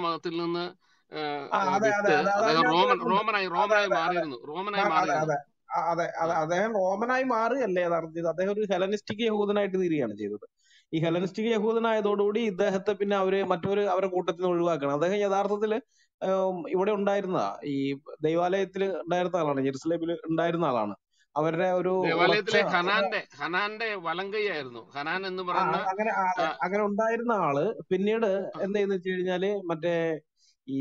മതത്തിൽ നിന്ന് ആ, ആ ആ, അതെ അതെ വിട്ട് അതെ അത് അദ്ദേഹം അതിനകത്ത് റോമൻ വരുന്നുണ്ട് റോമനായി അതെ റോമനായി അതെ അതെ മാറിയിരുന്നു റോമനായി മാ- അതെ മാറിയിരുന്നു അതെ ആ, അതെ ആ അതെ അദ്ദേഹം റോമനായി മാറുകയല്ലേ യഥാർത്ഥത്തിൽ ചെയ്തത് അദ്ദേഹം ഒരു ഹെലനിസ്റ്റിക് യഹൂദനായിട്ട് തീരുകയാണ് ചെയ്തത് ഈ ഹെലനിസ്റ്റിക് യഹൂദനായതോടുകൂടി ഇദ്ദേഹത്തെ പിന്നെ അവര് മറ്റൊരു അവരെ കൂട്ടത്തിൽ നിന്ന് ഒഴിവാക്കണം അദ്ദേഹം യഥാർത്ഥത്തിൽ ഇവിടെ ഉണ്ടായിരുന്ന ഈ ദൈവാലയത്തിൽ ഉണ്ടായിരുന്ന ആളാണ് ജെറുസലേമിൽ ഉണ്ടായിരുന്ന ആളാണ് അവരുടെ ഒരു ഉറച്ച ദേവാലയത്തിലെ ഹനാന്റെ ഹനാന്റെ വലങ്കയായിരുന്നു ഹനാൻ എന്ന് ആ, പറയുന്ന അങ്ങനെ ആ, അതെ ആ, അങ്ങനെ ഉണ്ടായിരുന്ന ആള് പിന്നീട് ആ, എന്ത് ചെയ്യുന്ന വെച്ച് കഴിഞ്ഞാല് മറ്റേ ഈ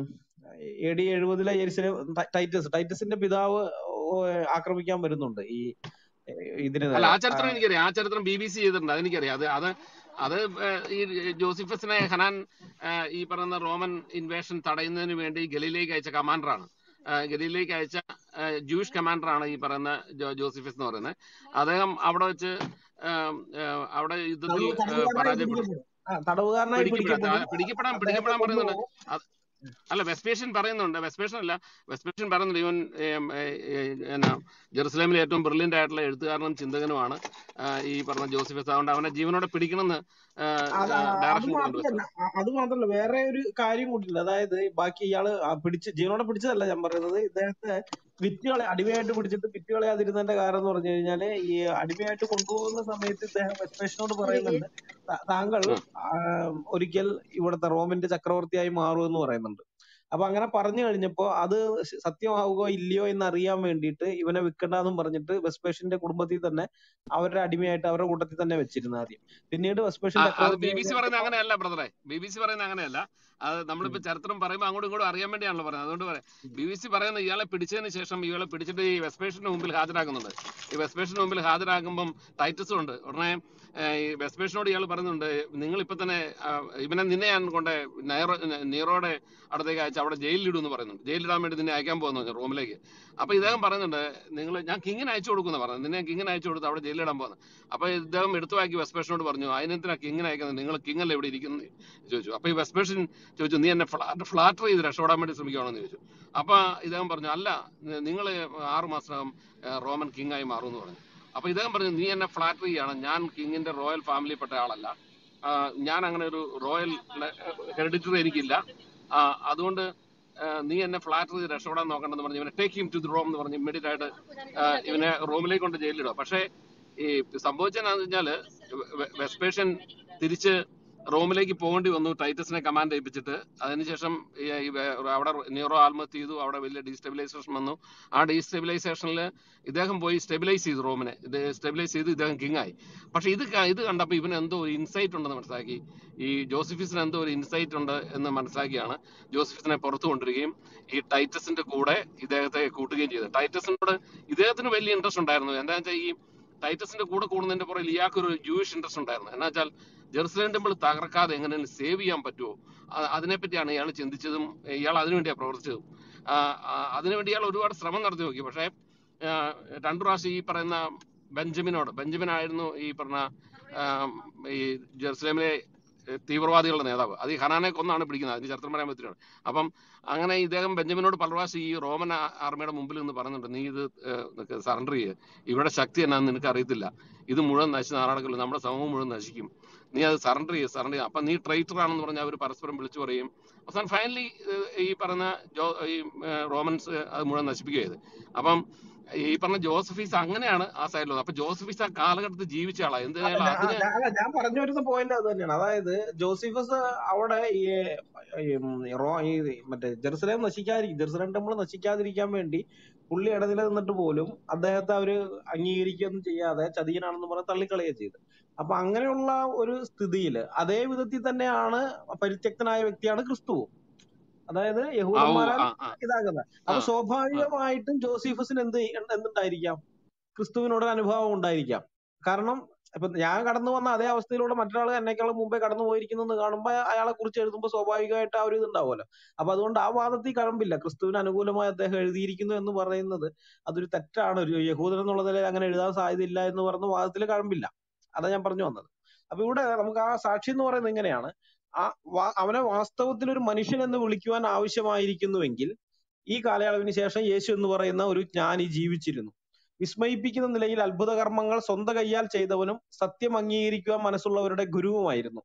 എ ഡി എഴുപതിലെ ജെറുസലേം ടൈ- ടൈറ്റസ് ടൈറ്റസിന്റെ പിതാവ് ഓ, ആക്രമിക്കാൻ വരുന്നുണ്ട് ഈ ഏ, ഇതിന് അല്ല നേരെ ആ ആ, ചരിത്രം എനിക്കറിയാം ആ ചരിത്രം ബി ബി സി ചെയ്തിട്ടുണ്ട് അതെനിക്കറിയാം അത് അത് അത് ഏഹ്, ഈ ജോസിഫസിനെ ഹനാൻ ഏഹ്, ഈ പറയുന്ന റോമൻ ഇൻവേഷൻ തടയുന്നതിന് വേണ്ടി ഗലീലേക്ക് അയച്ച കമാൻഡറാണ് ഗലീലേക്ക് അയച്ച ഏഹ്, ജൂയിഷ് കമാൻഡറാണ് ഈ പറയുന്ന ജോ- ജോസിഫസ് എന്ന് പറയുന്നത് അദ്ദേഹം അവിടെ വെച്ച് ഏഹ്, ഏഹ്, അവിടെ യുദ്ധത്തിൽ തടവ് ഏഹ്, തടവുകാരനായി പരാജയപ്പെടും പിടിക്കപ്പെടും ആ തടവുകാരനായി പിടിക്കപ്പെടാം പിടിക്കപ്പെടും പിടിക്കപ്പെടാൻ അദ്ദേഹത്തെ പിടിക്കപ്പെടാൻ പറയുന്നുണ്ട് കൊണ്ടുപോകും അത് അല്ല വെസ്പേഷ്യൻ പറയുന്നുണ്ട് വെസ്പേഷ്യൻ അല്ല വെസ്പേഷ്യൻ പറയുന്നുണ്ട് ഇവൻ ഏം, ഏ, ഏ, എന്നാ ജെറുസലേമിലെ ഏറ്റവും ബ്രില്യൻ്റ് ആയിട്ടുള്ള എഴുത്തുകാരനും ചിന്തകനുമാണ് ആ, ഈ പറഞ്ഞ ജോസഫസ് അതുകൊണ്ട് അവനെ ജീവനോടെ പിടിക്കണമെന്ന് അത് ആ- അത് ഡയറക്ഷൻ കൊടുക്കുന്നുണ്ട് മാത്രമല്ല വെസ്പേഷ്യൻ അ- അത് മാത്രമല്ല വേറെ ഒരു കാര്യം കൂടിയുണ്ട് അതായത് ബാക്കി ഇയാള് ആ പിടിച്ച് ജീവനോടെ പിടിച്ചതല്ല ഞാൻ പറയുന്നത് ഇദ്ദേഹത്തെ വിറ്റുകളെ അടിമയായിട്ട് പിടിച്ചിട്ട് വിറ്റുകളയാതിരുന്നതിന്റെ കാരണം എന്ന് പറഞ്ഞു കഴിഞ്ഞാല് ഈ അടിമയായിട്ട് കൊണ്ടുപോകുന്ന സമയത്ത് ഇദ്ദേഹം വെസ്പേഷനോട് പറയുന്നുണ്ട് "താ- താങ്കൾ ആ ആ, ഒരിക്കൽ ഇവിടുത്തെ റോമിന്റെ ചക്രവർത്തിയായി മാറുമെന്ന് പറയുന്നുണ്ട് അപ്പൊ അങ്ങനെ പറഞ്ഞു കഴിഞ്ഞപ്പോ അത് ശ- സത്യമാവുകയോ ഇല്ലയോ എന്ന് അറിയാൻ വേണ്ടിയിട്ട് ഇവനെ വിൽക്കണ്ടെന്നും പറഞ്ഞിട്ട് വെസ്പേഷ്യന്റെ കുടുംബത്തിൽ തന്നെ അവരുടെ അടിമയായിട്ട് അവരുടെ കൂട്ടത്തിൽ തന്നെ വെച്ചിരുന്നു ആദ്യം പിന്നീട് വെസ്പേഷ്യൻ ആ, അത് ബി ചക്രവർത്തിയായി ബി സി കഴിഞ്ഞപ്പോ പറയുന്നത് അങ്ങനെയല്ല ബ്രദറെ ബി ബി സി പറയുന്നത് അങ്ങനെയല്ല അത് നമ്മളിപ്പോ ചരിത്രം പറയുമ്പോൾ അങ്ങോട്ടും ഇങ്ങോട്ടും അറിയാൻ വേണ്ടിയാണല്ലോ പറയുന്നത് അതുകൊണ്ട് പറയാം ബി ബി സി പറയുന്നത് ഇയാളെ പിടിച്ചതിന് ശേഷം ഇയാളെ പിടിച്ചിട്ട് ഈ വെസ്പേഷന് മുമ്പിൽ ഹാജരാക്കുന്നുണ്ട് ഈ വെസ്പേഷന് മുമ്പിൽ ഹാജരാക്കുമ്പം ടൈറ്റസും ഉണ്ട് ഉടനെ ഏഹ്, ഈ വെസ്പേഷനോട് ഇയാൾ പറയുന്നുണ്ട് നിങ്ങൾ ഇപ്പൊ തന്നെ ആ, ഇവനെ നിന്നെ ഞാൻ കൊണ്ട് നൈറോ നീറോയുടെ അടുത്തേക്ക് അയച്ച് അവിടെ ജയിലിലിടും എന്ന് പറയുന്നുണ്ട് ജയിലിടാൻ വേണ്ടി നിന്നെ അയക്കാൻ പോകുന്നു റൂമിലേക്ക് അപ്പൊ ഇദ്ദേഹം പറയുന്നുണ്ട് നിങ്ങൾ ഞാൻ കിങ്ങിന് അയച്ചു കൊടുക്കുന്ന പറഞ്ഞു നിന്നെ കിങ്ങിന് അയച്ചു കൊടുത്ത് അവിടെ ജയിലിടാൻ പോകുന്നത് അപ്പൊ ഇദ്ദേഹം എടുത്തു വാക്കി വെസ്പേഷനോട് പറഞ്ഞു അതിനെന്തിനാ കിങ്ങിനെ അയക്കുന്നത് നിങ്ങൾ കിങ് അല്ലേ ഇവിടെ ഇരിക്കുന്നത് ചോദിച്ചു അപ്പൊ ഈ വെസ്പേഷൻ ചോദിച്ചു നീ എന്നെ ഫ്ലാറ്റർ ചെയ്ത് രക്ഷപ്പെടാൻ വേണ്ടി ശ്രമിക്കുകയാണെന്ന് ചോദിച്ചു അപ്പൊ ഇദ്ദേഹം പറഞ്ഞു അല്ല നിങ്ങൾ ആറു മാസം റോമൻ കിങ് ആയി മാറും എന്ന് പറഞ്ഞു അപ്പൊ ഇദ്ദേഹം പറഞ്ഞു നീ എന്നെ ഫ്ലാറ്റർ ചെയ്യാണ് ഞാൻ കിങ്ങിന്റെ റോയൽ ഫാമിലിപ്പെട്ട ആളല്ല ആ, ഞാൻ അങ്ങനെ ഒരു റോയൽ ഹെറിഡിറ്ററി എനിക്കില്ല ആ, അതുകൊണ്ട് ആ, നീ എന്നെ ഫ്ലാറ്റർ ചെയ്ത് രക്ഷപ്പെടാൻ നോക്കണ്ടെന്ന് പറഞ്ഞു ഇവനെ take him to the Rome എന്ന് പറഞ്ഞ് ഇമ്മീഡിയറ്റ് ആയിട്ട് ആ, ഇവനെ റൂമിലേക്ക് കൊണ്ട് ജയിലിടുക പക്ഷേ ഈ സംഭവിച്ചതെന്നു വെച്ചാല് വെ- വെസ്പേഷ്യൻ തിരിച്ച് റോമിലേക്ക് പോകേണ്ടി വന്നു ടൈറ്റസിനെ കമാൻഡ് ഏൽപ്പിച്ചിട്ട് അതിനുശേഷം ഈ ഈ വെ- അവിടെ നീറോ ആത്മഹത്യ ചെയ്തു അവിടെ വലിയ ഡീസ്റ്റെബിലൈസേഷൻ വന്നു ആ ഡീസ്റ്റെബിലൈസേഷനിൽ ഇദ്ദേഹം പോയി സ്റ്റെബിലൈസ് ചെയ്തു റോമിനെ ഇത് സ്റ്റെബിലൈസ് ചെയ്ത് ഇദ്ദേഹം കിങ് ആയി പക്ഷെ ഇത് ക- ഇത് കണ്ടപ്പോൾ ഇവന് എന്തോ ഒരു ഇൻസൈറ്റ് ഉണ്ടെന്ന് മനസ്സിലാക്കി ഈ ജോസഫിസിന് എന്തോ ഒരു ഇൻസൈറ്റ് ഉണ്ട് എന്ന് മനസ്സിലാക്കിയാണ് ജോസഫിസിനെ പുറത്തു കൊണ്ടുവരികയും ഈ ടൈറ്റസിന്റെ കൂടെ ഇദ്ദേഹത്തെ കൂട്ടുകയും ചെയ്തത് ടൈറ്റസിനോട് ഇദ്ദേഹത്തിന് വലിയ ഇൻട്രസ്റ്റ് ഉണ്ടായിരുന്നു എന്താ വെച്ചാൽ ഈ ടൈറ്റസിന്റെ കൂടെ കൂടുന്നതിന്റെ പുറകിൽ ഇയാൾക്കൊരു ജൂയിഷ് ഇൻട്രസ്റ്റ് ഉണ്ടായിരുന്നു എന്നാ വെച്ചാൽ ജെറുസലേം ടെമ്പിൾ തകർക്കാതെ എങ്ങനെയാണ് സേവ് ചെയ്യാൻ പറ്റുമോ അ- അതിനെപ്പറ്റിയാണ് ഇയാൾ ചിന്തിച്ചതും ഇയാൾ അതിനുവേണ്ടിയാണ് പ്രവർത്തിച്ചതും ആ, ആ, അതിനുവേണ്ടി ഇയാൾ ഒരുപാട് ശ്രമം നടത്തി നോക്കി പക്ഷേ ആ, രണ്ടു പ്രാവശ്യം ഈ പറയുന്ന ബെഞ്ചമിനോട് ബെഞ്ചമിൻ ആയിരുന്നു ഈ പറഞ്ഞ ആ, ഈ ജെറുസലേമിലെ ഏഹ്, തീവ്രവാദികളുടെ നേതാവ് അത് ഈ ഹനാനെ കൊന്നാണ് പിടിക്കുന്നത് അതിന് ചരിത്രം പറയാൻ പറ്റിയാണ് അപ്പം അങ്ങനെ ഇദ്ദേഹം ബെഞ്ചമിനോട് പല പ്രാവശ്യം ഈ റോമൻ ആ- ആർമിയുടെ മുമ്പിൽ നിന്ന് പറയുന്നുണ്ട് നീ ഇത് സറണ്ടർ ചെയ്യുക ഇവിടെ ശക്തി എന്നാന്ന് നിനക്ക് അറിയത്തില്ല ഇത് മുഴുവൻ നശിച്ച് നാടകമല്ലോ നമ്മുടെ സമൂഹം മുഴുവൻ നശിക്കും നീ അത് സറണ്ടർ ചെയ്യുക സറണ്ടർ ചെയ്യുക അപ്പൊ നീ ട്രൈറ്റർ ആണെന്ന് പറഞ്ഞ് അവർ പരസ്പരം വിളിച്ചു പറയും അവസാനം ഫൈനലി ഈ പറഞ്ഞ ജോ ഈ ഏഹ്, റോമൻസ് അത് മുഴുവൻ നശിപ്പിക്കുക ചെയ്ത് അപ്പം ഈ പറഞ്ഞ ജോസഫീസ് അങ്ങനെയാണ് ആ സൈഡിലുള്ളത് അപ്പൊ ജോസഫീസ് ആ കാലഘട്ടത്തിൽ ജീവിച്ച ആളാ അല്ല എന്തിനായാലും ഞാൻ അതിന് ഞാൻ- അല്ല, ഞാൻ പറഞ്ഞു വരുന്ന പോയിന്റ് അത് തന്നെയാണ് അതായത് ജോസിഫസ് അവിടെ ഈ ഈ റോ ഈ മറ്റേ ജെറുസലേം നശിക്കാതിരിക്കും ജെറുസലേം ടെമ്പിൾ നശിക്കാതിരിക്കാൻ വേണ്ടി പുള്ളി ഇടനില നിന്നിട്ട് പോലും അദ്ദേഹത്തെ അവര് അംഗീകരിക്കുകയൊന്നും ചെയ്യാതെ ചതിയനാണെന്ന് പറഞ്ഞ് തള്ളിക്കളയുക ചെയ്ത് അപ്പൊ അങ്ങനെയുള്ള ഒരു സ്ഥിതിയില് അതേ വിധത്തിൽ തന്നെയാണ് പരിത്യക്തനായ വ്യക്തിയാണ് ക്രിസ്തുവും അതായത് ആ ഓ യഹൂദന്മാരാൽ ആ ആ ഇതാകുന്നത് ആ അപ്പൊ ആ സ്വാഭാവികമായിട്ടും ജോസഫസിന് എന്ത് എന്തുണ്ടായിരിക്കാം ക്രിസ്തുവിനോട് ഒരു അനുഭവം ഉണ്ടായിരിക്കാം കാരണം ഇപ്പൊ ഞാൻ കടന്നു വന്ന അതേ അവസ്ഥയിലൂടെ മറ്റൊരാൾ എന്നെക്കാളും മുമ്പേ കടന്നു പോയിരിക്കുന്നു എന്ന് കാണുമ്പോൾ അയാളെ കുറിച്ച് എഴുതുമ്പോൾ സ്വാഭാവികമായിട്ട് ആ ഒരു ഇത് ഉണ്ടാവുമല്ലോ അപ്പൊ അതുകൊണ്ട് ആ വാദത്തിൽ കഴമ്പില്ല ക്രിസ്തുവിന് അനുകൂലമായി അദ്ദേഹം എഴുതിയിരിക്കുന്നു എന്ന് പറയുന്നത് അതൊരു തെറ്റാണ് ഒരു യഹൂദൻ എന്നുള്ള നിലയിൽ അങ്ങനെ എഴുതാൻ സാധ്യതയില്ല എന്ന് പറഞ്ഞ വാദത്തിൽ കഴമ്പില്ല അതാ ഞാൻ പറഞ്ഞു വന്നത് അപ്പൊ ഇവിടെ നമുക്ക് ആ സാക്ഷി എന്ന് പറയുന്നത് ഇങ്ങനെയാണ് ആ വാ- അവനെ വാസ്തവത്തിൽ ഒരു മനുഷ്യൻ എന്ന് വിളിക്കുവാൻ ആവശ്യമായിരിക്കുന്നുവെങ്കിൽ ഈ കാലയളവിന് ശേഷം യേശു എന്ന് പറയുന്ന ഒരു ജ്ഞാനി ജീവിച്ചിരുന്നു വിസ്മയിപ്പിക്കുന്ന നിലയിൽ അത്ഭുത കർമ്മങ്ങൾ സ്വന്തം കൈയാൽ ചെയ്തവനും സത്യം അംഗീകരിക്കുവാൻ മനസ്സുള്ളവരുടെ ഗുരുവുമായിരുന്നു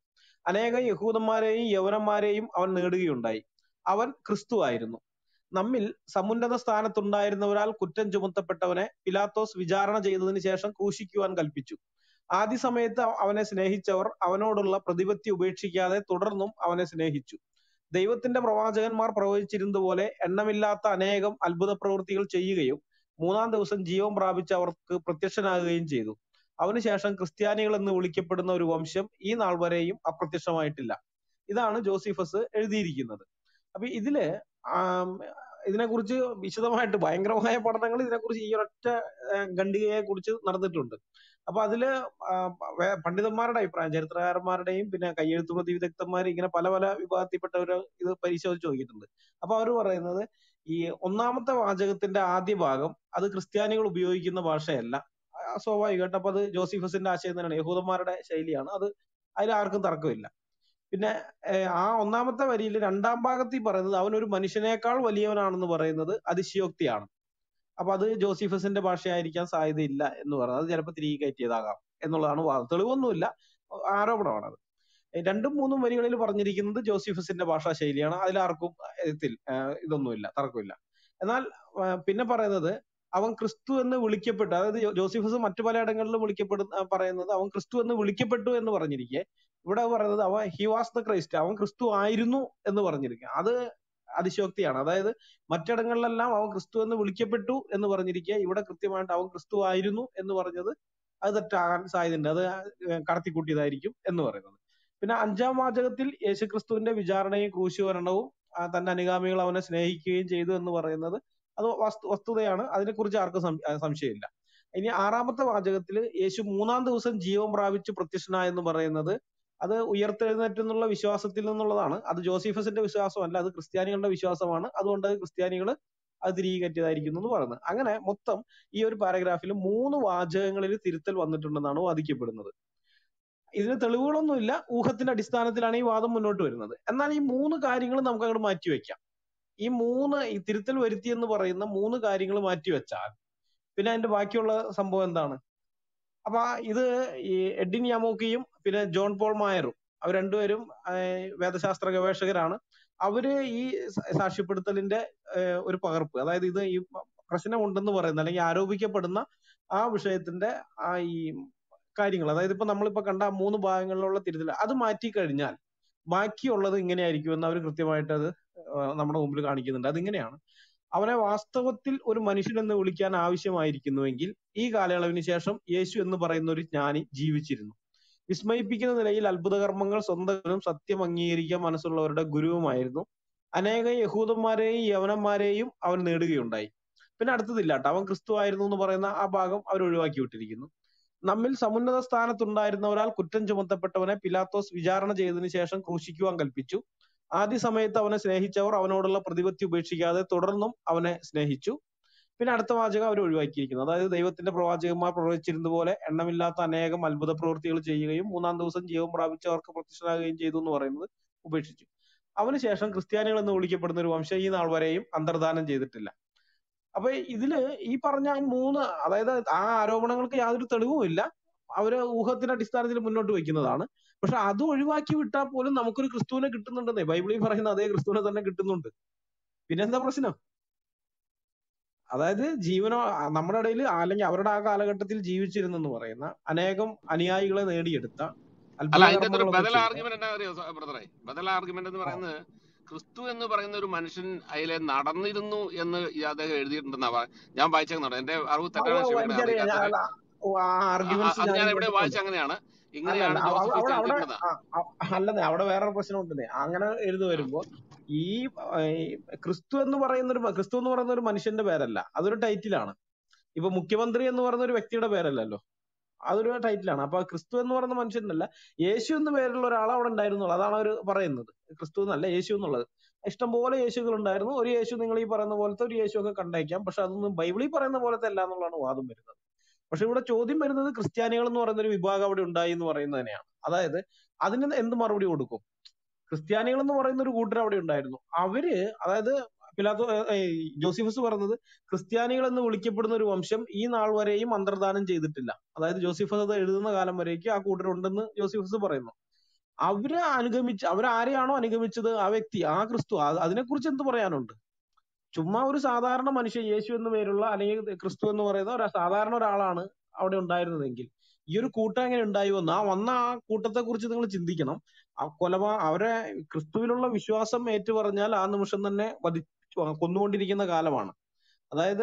അനേകം യഹൂദന്മാരെയും യവനന്മാരെയും അവൻ നേടുകയുണ്ടായി അവൻ ക്രിസ്തു ആയിരുന്നു നമ്മിൽ സമുന്നത സ്ഥാനത്തുണ്ടായിരുന്നവരാൽ കുറ്റം ചുമത്തപ്പെട്ടവനെ പിലാത്തോസ് വിചാരണ ചെയ്തതിനു ശേഷം ക്രൂശിക്കുവാൻ കൽപ്പിച്ചു ആദ്യ സമയത്ത് അവനെ സ്നേഹിച്ചവർ അവനോടുള്ള പ്രതിപത്തി ഉപേക്ഷിക്കാതെ തുടർന്നും അവനെ സ്നേഹിച്ചു ദൈവത്തിന്റെ പ്രവാചകന്മാർ പ്രവചിച്ചിരുന്നതുപോലെ എണ്ണമില്ലാത്ത അനേകം അത്ഭുത പ്രവൃത്തികൾ ചെയ്യുകയും മൂന്നാം ദിവസം ജീവൻ പ്രാപിച്ച് അവർക്ക് പ്രത്യക്ഷനാകുകയും ചെയ്തു അവനുശേഷം ക്രിസ്ത്യാനികൾ എന്ന് വിളിക്കപ്പെടുന്ന ഒരു വംശം ഈ നാൾ വരെയും അപ്രത്യക്ഷമായിട്ടില്ല ഇതാണ് ജോസിഫസ് എഴുതിയിരിക്കുന്നത് അപ്പൊ ഇതില് ആം, ഇതിനെക്കുറിച്ച് വിശദമായിട്ട് ഭയങ്കരമായ പഠനങ്ങൾ ഇതിനെക്കുറിച്ച് ഈ ഒരൊറ്റ ഖണ്ഡികയെ കുറിച്ച് നടന്നിട്ടുണ്ട് അപ്പൊ അതില് ആ, വേ- പണ്ഡിതന്മാരുടെ അഭിപ്രായം ചരിത്രകാരന്മാരുടെയും പിന്നെ കയ്യെഴുത്ത് പ്രതി വിദഗ്ധന്മാർ ഇങ്ങനെ പല പല വിഭാഗത്തിൽപ്പെട്ടവർ ഇത് പരിശോധിച്ച് നോക്കിയിട്ടുണ്ട് അപ്പൊ അവർ പറയുന്നത് ഈ ഒന്നാമത്തെ വാചകത്തിന്റെ ആദ്യ ഭാഗം അത് ക്രിസ്ത്യാനികൾ ഉപയോഗിക്കുന്ന ഭാഷയല്ല ആ, സ്വാഭാവികമായിട്ട് അപ്പൊ അത് ജോസിഫസിന്റെ ആശയം തന്നെയാണ് യഹൂദന്മാരുടെ ശൈലിയാണ് അത് അതിൽ ആർക്കും തർക്കമില്ല പിന്നെ ഏഹ്, ആ ഒന്നാമത്തെ വരിയിൽ രണ്ടാം ഭാഗത്തിൽ പറയുന്നത് അവൻ ഒരു മനുഷ്യനേക്കാൾ വലിയവനാണെന്ന് പറയുന്നത് അതിശയോക്തിയാണ് അപ്പൊ അത് ജോസിഫസിന്റെ ഭാഷയായിരിക്കാൻ സാധ്യതയില്ല എന്ന് പറയുന്നത് അത് ചിലപ്പോൾ തിരികെ കയറ്റിയതാകാം എന്നുള്ളതാണ് വാദം തെളിവൊന്നുമില്ല ആരോപണമാണ് അത് രണ്ടും മൂന്നും വരികളിൽ പറഞ്ഞിരിക്കുന്നത് ജോസിഫസിന്റെ ഭാഷാ ശൈലിയാണ് അതിലാർക്കും ഇതിൽ ഇതൊന്നുമില്ല തർക്കമില്ല എന്നാൽ ആ, പിന്നെ പറയുന്നത് അവൻ ക്രിസ്തു എന്ന് വിളിക്കപ്പെട്ടു അതായത് ജോ- ജോസിഫസ് മറ്റു പലയിടങ്ങളിലും വിളിക്കപ്പെടുന്ന പറയുന്നത് അവൻ ക്രിസ്തു എന്ന് വിളിക്കപ്പെട്ടു എന്ന് പറഞ്ഞിരിക്കെ ഇവിടെ പറയുന്നത് അവൻ ഹി വാസ് ദ ക്രൈസ്റ്റ് അവൻ ക്രിസ്തു ആയിരുന്നു എന്ന് പറഞ്ഞിരിക്കുക അത് അതിശയോക്തിയാണ് അതായത് മറ്റിടങ്ങളിലെല്ലാം അവൻ ക്രിസ്തു എന്ന് വിളിക്കപ്പെട്ടു എന്ന് പറഞ്ഞിരിക്കെ ഇവിടെ കൃത്യമായിട്ട് അവൻ ക്രിസ്തു ആയിരുന്നു എന്ന് പറഞ്ഞത് അത് തെറ്റാകാൻ സാധ്യതയുണ്ട് അത് കടത്തിക്കൂട്ടിയതായിരിക്കും എന്ന് പറയുന്നത് പിന്നെ അഞ്ചാം വാചകത്തിൽ യേശുക്രിസ്തുവിന്റെ വിചാരണയും ക്രൂശീകരണവും ആ, തന്റെ അനുഗാമികൾ അവനെ സ്നേഹിക്കുകയും ചെയ്തു എന്ന് പറയുന്നത് അത് വസ്തു വസ്തുതയാണ് അതിനെക്കുറിച്ച് ആർക്കും സം- ആ, സംശയമില്ല ഇനി ആറാമത്തെ വാചകത്തിൽ യേശു മൂന്നാം ദിവസം ജീവൻ പ്രാപിച്ച് പ്രത്യക്ഷനായെന്ന് പറയുന്നത് അത് ഉയർത്തെഴുന്നേറ്റെന്നുള്ള വിശ്വാസത്തിൽ നിന്നുള്ളതാണ് അത് ജോസീഫസിന്റെ വിശ്വാസമല്ല അത് ക്രിസ്ത്യാനികളുടെ വിശ്വാസമാണ് അതുകൊണ്ട് അത് ക്രിസ്ത്യാനികൾ അത് തിരികെ കയറ്റിയതായിരിക്കുന്നു എന്ന് പറയുന്നത് അങ്ങനെ മൊത്തം ഈ ഒരു പാരഗ്രാഫിൽ മൂന്ന് വാചകങ്ങളിൽ തിരുത്തൽ വന്നിട്ടുണ്ടെന്നാണ് വാദിക്കപ്പെടുന്നത് ഇതിന് തെളിവുകളൊന്നുമില്ല ഊഹത്തിന്റെ അടിസ്ഥാനത്തിലാണ് ഈ വാദം മുന്നോട്ട് വരുന്നത് എന്നാൽ ഈ മൂന്ന് കാര്യങ്ങൾ നമുക്ക് അങ്ങോട്ട് മാറ്റിവെക്കാം ഈ മൂന്ന് ഈ തിരുത്തൽ വരുത്തി എന്ന് പറയുന്ന മൂന്ന് കാര്യങ്ങൾ മാറ്റിവെച്ചാൽ പിന്നെ അതിന്റെ ബാക്കിയുള്ള സംഭവം എന്താണ് അപ്പൊ ആ ഇത് ഈ എഡിൻ യാമോക്കിയും പിന്നെ ജോൺ പോൾ മായറും അവർ രണ്ടുപേരും ആഹ് വേദശാസ്ത്ര ഗവേഷകരാണ് അവര് ഈ സ- സാക്ഷ്യപ്പെടുത്തലിന്റെ ആഹ് ഒരു പകർപ്പ് അതായത് ഇത് ഈ പ്രശ്നമുണ്ടെന്ന് പറയുന്ന അല്ലെങ്കിൽ ആരോപിക്കപ്പെടുന്ന ആ വിഷയത്തിന്റെ ആ ഈ കാര്യങ്ങൾ അതായത് ഇപ്പൊ നമ്മളിപ്പോ കണ്ട ആ മൂന്ന് ഭാഗങ്ങളിലുള്ള തിരുത്തൽ അത് മാറ്റി കഴിഞ്ഞാൽ ബാക്കിയുള്ളത് ഇങ്ങനെയായിരിക്കും എന്ന് അവർ കൃത്യമായിട്ട് അത് ആഹ് നമ്മുടെ മുമ്പിൽ കാണിക്കുന്നുണ്ട് അതിങ്ങനെയാണ് അവനെ വാസ്തവത്തിൽ ഒരു മനുഷ്യൻ എന്ന് വിളിക്കാൻ ആവശ്യമായിരിക്കുന്നുവെങ്കിൽ ഈ കാലയളവിന് ശേഷം യേശു എന്ന് പറയുന്ന ഒരു ജ്ഞാനി ജീവിച്ചിരുന്നു വിസ്മയിപ്പിക്കുന്ന നിലയിൽ അത്ഭുതകർമ്മങ്ങൾ സ്വന്തം സത്യം അംഗീകരിക്കാൻ മനസ്സുള്ളവരുടെ ഗുരുവുമായിരുന്നു അനേകം യഹൂദന്മാരെയും യവനന്മാരെയും അവൻ നേടുകയുണ്ടായി പിന്നെ അടുത്തതില്ല ട്ടോ അവൻ ക്രിസ്തു ആയിരുന്നു എന്ന് പറയുന്ന ആ ഭാഗം അവർ ഒഴിവാക്കി വിട്ടിരിക്കുന്നു നമ്മിൽ സമുന്നത സ്ഥാനത്തുണ്ടായിരുന്നവരാൽ കുറ്റം ചുമത്തപ്പെട്ടവനെ പിലാത്തോസ് വിചാരണ ചെയ്തതിനു ശേഷം ക്രൂശിക്കുവാൻ കൽപ്പിച്ചു ആദ്യ സമയത്ത് അവനെ സ്നേഹിച്ചവർ അവനോടുള്ള പ്രതിപത്തി ഉപേക്ഷിക്കാതെ തുടർന്നും അവനെ സ്നേഹിച്ചു പിന്നെ അടുത്ത വാചകം അവർ ഒഴിവാക്കിയിരിക്കുന്നു അതായത് ദൈവത്തിന്റെ പ്രവാചകന്മാർ പ്രവചിച്ചിരുന്ന പോലെ എണ്ണമില്ലാത്ത അനേകം അത്ഭുത പ്രവൃത്തികൾ ചെയ്യുകയും മൂന്നാം ദിവസം ജീവൻ പ്രാപിച്ചവർക്ക് പ്രത്യക്ഷനാകുകയും ചെയ്തു എന്ന് പറയുന്നത് ഉപേക്ഷിച്ചു അവനുശേഷം ക്രിസ്ത്യാനികൾ എന്ന് വിളിക്കപ്പെടുന്ന ഒരു വംശം ഈ നാൾ വരെയും അന്തർദാനം ചെയ്തിട്ടില്ല അപ്പൊ ഇതില് ഈ പറഞ്ഞ ആ മൂന്ന് അതായത് ആ ആരോപണങ്ങൾക്ക് യാതൊരു തെളിവുമില്ല അവര് ഊഹത്തിന്റെ അടിസ്ഥാനത്തിൽ മുന്നോട്ട് വെക്കുന്നതാണ് പക്ഷെ അത് ഒഴിവാക്കി വിട്ടാൽ പോലും നമുക്കൊരു ക്രിസ്തുവിനെ കിട്ടുന്നുണ്ടെന്നേ ബൈബിളിൽ പറയുന്ന അതേ ക്രിസ്തുവിനെ തന്നെ കിട്ടുന്നുണ്ട് പിന്നെന്താ പ്രശ്നം അതായത് ജീവനോ ആ, നമ്മുടെ ഇടയിൽ അല്ലെങ്കിൽ അവരുടെ ആ കാലഘട്ടത്തിൽ ജീവിച്ചിരുന്നെന്ന് പറയുന്ന അനേകം അനുയായികളെ നേടിയെടുത്ത അല്ല അതിന്റെ അകത്തൊരു അത്ഭുതകർമ്മങ്ങളൊക്കെ ബദൽ ചെയ്ത ആർഗ്യുമെന്റ് എന്താ അറിയോ ബ്രദറെ ബദൽ ആർഗ്യുമെന്റ് എന്ന് ആ, പറയുന്നത് ക്രിസ്തു എന്ന് പറയുന്ന ഒരു മനുഷ്യൻ അതിലെ നടന്നിരുന്നു എന്ന് ഈ അദ്ദേഹം എഴുതിയിട്ടുണ്ടെന്നാ പറ- ഞാൻ വായിച്ചെന്നാണ് എന്റെ അറിവ് ആ, തെറ്റാണ് ഓ, ക്ഷമിക്കണം എനിക്കറിയാം ഞാൻ അറിയില്ലാത്തവരെ അല്ല, ഓ, ആ ആ- ആ- ആർഗ്യുമെന്റ്സ് അത് ഞാൻ ഞാൻ എവിടെ കേട്ടിട്ടുണ്ട് വായിച്ച അങ്ങനെയാണ് അല്ലല്ല ഇങ്ങനെയാണ് അവ- ജോസഫ് അവിടെ അവിടെ എഴുതിയിട്ടുണ്ടെന്നാ ആ, ആ, അല്ലെന്നേ അവിടെ വേറൊരു പ്രശ്നം ഉണ്ടെന്നേ അങ്ങനെ എഴുതി ആ. വരുമ്പോ ഈ ആ, ഈ ക്രിസ്തു എന്ന് പറയുന്ന ഒരു ക്രിസ്തു എന്ന് പറയുന്ന ഒരു മനുഷ്യന്റെ പേരല്ല അതൊരു ടൈറ്റിലാണ് ഇപ്പൊ മുഖ്യമന്ത്രി എന്ന് പറയുന്ന ഒരു വ്യക്തിയുടെ പേരല്ലല്ലോ അതൊരു ടൈറ്റിലാണ് അപ്പൊ ക്രിസ്തു എന്ന് പറയുന്ന മനുഷ്യനല്ല യേശു എന്ന് പേരുള്ള ഒരാൾ അവിടെ ഉണ്ടായിരുന്നുള്ളൂ അതാണ് അവർ പറയുന്നത് ക്രിസ്തു എന്നല്ല യേശു എന്നുള്ളത് ഇഷ്ടംപോലെ യേശുക്കൾ ഉണ്ടായിരുന്നു ഒരു യേശു നിങ്ങൾ ഈ പറയുന്ന പോലത്തെ ഒരു യേശു ഒക്കെ കണ്ടേക്കാം പക്ഷെ അതൊന്നും ബൈബിളിൽ പറയുന്ന പോലത്തെ അല്ല എന്നുള്ളതാണ് വാദം വരുന്നത് പക്ഷെ ഇവിടെ ചോദ്യം വരുന്നത് ക്രിസ്ത്യാനികൾ എന്ന് പറയുന്ന ഒരു വിഭാഗം അവിടെ ഉണ്ടായി എന്ന് പറയുന്നത് തന്നെയാണ് അതായത് അതിന് എന്ത് മറുപടി കൊടുക്കും ക്രിസ്ത്യാനികൾ എന്ന് പറയുന്ന ഒരു കൂട്ടർ അവിടെ ഉണ്ടായിരുന്നു അവര് അതായത് പിലാത്തോ ഏ, ഏ, ജോസിഫസ് പറഞ്ഞത് ക്രിസ്ത്യാനികൾ എന്ന് വിളിക്കപ്പെടുന്ന ഒരു വംശം ഈ നാൾ വരെയും അന്തർദാനം ചെയ്തിട്ടില്ല അതായത് ജോസിഫസ് അത് എഴുതുന്ന കാലം വരേക്കും ആ കൂട്ടരുണ്ടെന്ന് ജോസിഫസ് പറയുന്നു അവര് അനുഗമിച്ച് അവരാരെയാണോ അനുഗമിച്ചത് ആ വ്യക്തി ആ ക്രിസ്തു അത് അതിനെക്കുറിച്ച് എന്ത് പറയാനുണ്ട് ചുമ്മാ ഒരു സാധാരണ മനുഷ്യൻ യേശു എന്ന് പേരുള്ള അല്ലെങ്കിൽ ക്രിസ്തു എന്ന് പറയുന്ന ഒരു സാധാരണ ഒരാളാണ് അവിടെ ഉണ്ടായിരുന്നതെങ്കിൽ ഈ ഒരു കൂട്ടം എങ്ങനെ ഉണ്ടായി വന്നു ആ വന്ന ആ കൂട്ടത്തെ കുറിച്ച് നിങ്ങൾ ചിന്തിക്കണം ആ കൊലപാ അവരെ ക്രിസ്തുവിലുള്ള വിശ്വാസം ഏറ്റു പറഞ്ഞാൽ ആ നിമിഷം തന്നെ വധി കൊന്നുകൊണ്ടിരിക്കുന്ന കാലമാണ് അതായത്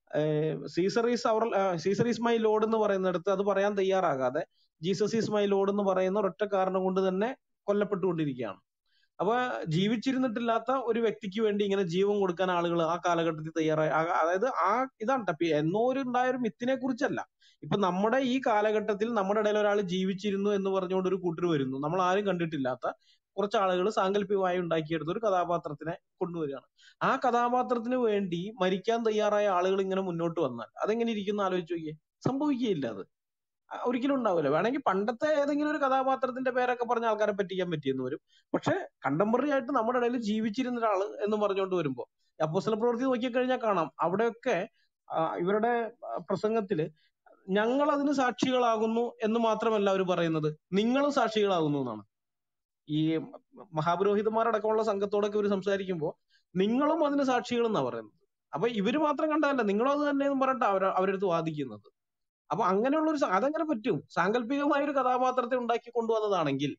സീസർ ഈസ് അവർ സീസർ ഈസ് മൈ ലോഡ് എന്ന് പറയുന്നിടത്ത് അത് പറയാൻ തയ്യാറാകാതെ ജീസസ് ഈസ് മൈ ലോഡ് എന്ന് പറയുന്ന ഒരൊറ്റ കാരണം കൊണ്ട് തന്നെ കൊല്ലപ്പെട്ടുകൊണ്ടിരിക്കുകയാണ് അപ്പൊ ജീവിച്ചിരുന്നിട്ടില്ലാത്ത ഒരു വ്യക്തിക്ക് വേണ്ടി ഇങ്ങനെ ജീവൻ കൊടുക്കാൻ ആളുകൾ ആ കാലഘട്ടത്തിൽ തയ്യാറായി ആ- അതായത് ആ ഇതാണ് ട്ടോ. ഇപ്പൊ എന്നോ ഒരു ഉണ്ടായ ഒരു മിത്തിനെ കുറിച്ചല്ല ഇപ്പൊ നമ്മുടെ ഈ കാലഘട്ടത്തിൽ നമ്മുടെ ഇടയിൽ ഒരാൾ ജീവിച്ചിരുന്നു എന്ന് പറഞ്ഞുകൊണ്ട് ഒരു കൂട്ടർ വരുന്നു നമ്മൾ ആരും കണ്ടിട്ടില്ലാത്ത കുറച്ച് ആളുകൾ സാങ്കല്പികമായി ഉണ്ടാക്കിയെടുത്ത ഒരു കഥാപാത്രത്തിനെ കൊണ്ടുവരികയാണ് ആ കഥാപാത്രത്തിന് വേണ്ടി മരിക്കാൻ തയ്യാറായ ആളുകൾ ഇങ്ങനെ മുന്നോട്ട് വന്നാൽ അതെങ്ങനെ ഇരിക്കുന്ന ആലോചിച്ച് നോക്കിയേ സംഭവിക്കുകയില്ല അത് ആ, ഒരിക്കലും ഉണ്ടാവില്ല വേണമെങ്കിൽ പണ്ടത്തെ ഏതെങ്കിലും ഒരു കഥാപാത്രത്തിന്റെ പേരൊക്കെ പറഞ്ഞ ആൾക്കാരെ പറ്റിക്കാൻ പറ്റിയെന്ന് വരും പക്ഷെ കണ്ടംപററി ആയിട്ട് നമ്മുടെ ഇടയിൽ ജീവിച്ചിരുന്ന ഒരാള് എന്ന് പറഞ്ഞുകൊണ്ട് വരുമ്പോ അപ്പോസ്തല പ്രവൃത്തി നോക്കിക്കഴിഞ്ഞാൽ കാണാം അവിടെയൊക്കെ ആ, ഇവരുടെ ആ, പ്രസംഗത്തില് ഞങ്ങൾ അതിന് സാക്ഷികളാകുന്നു എന്ന് മാത്രമല്ല അവർ പറയുന്നത് നിങ്ങളും സാക്ഷികളാകുന്നു എന്നാണ് ഈ മഹാപുരോഹിതന്മാരടക്കമുള്ള സംഘത്തോടൊക്കെ ഇവർ സംസാരിക്കുമ്പോൾ നിങ്ങളും അതിന് സാക്ഷികൾ എന്നാ പറയുന്നത് അപ്പൊ ഇവര് മാത്രം കണ്ടതല്ല നിങ്ങളും അത് തന്നെ എന്ന് പറഞ്ഞിട്ട് അവർ അവരടുത്ത് വാദിക്കുന്നത് അപ്പൊ അങ്ങനെയുള്ള ഒരു സ- അതെങ്ങനെ പറ്റും സാങ്കല്പികമായ ഒരു കഥാപാത്രത്തെ ഉണ്ടാക്കി കൊണ്ടുവന്നതാണെങ്കിൽ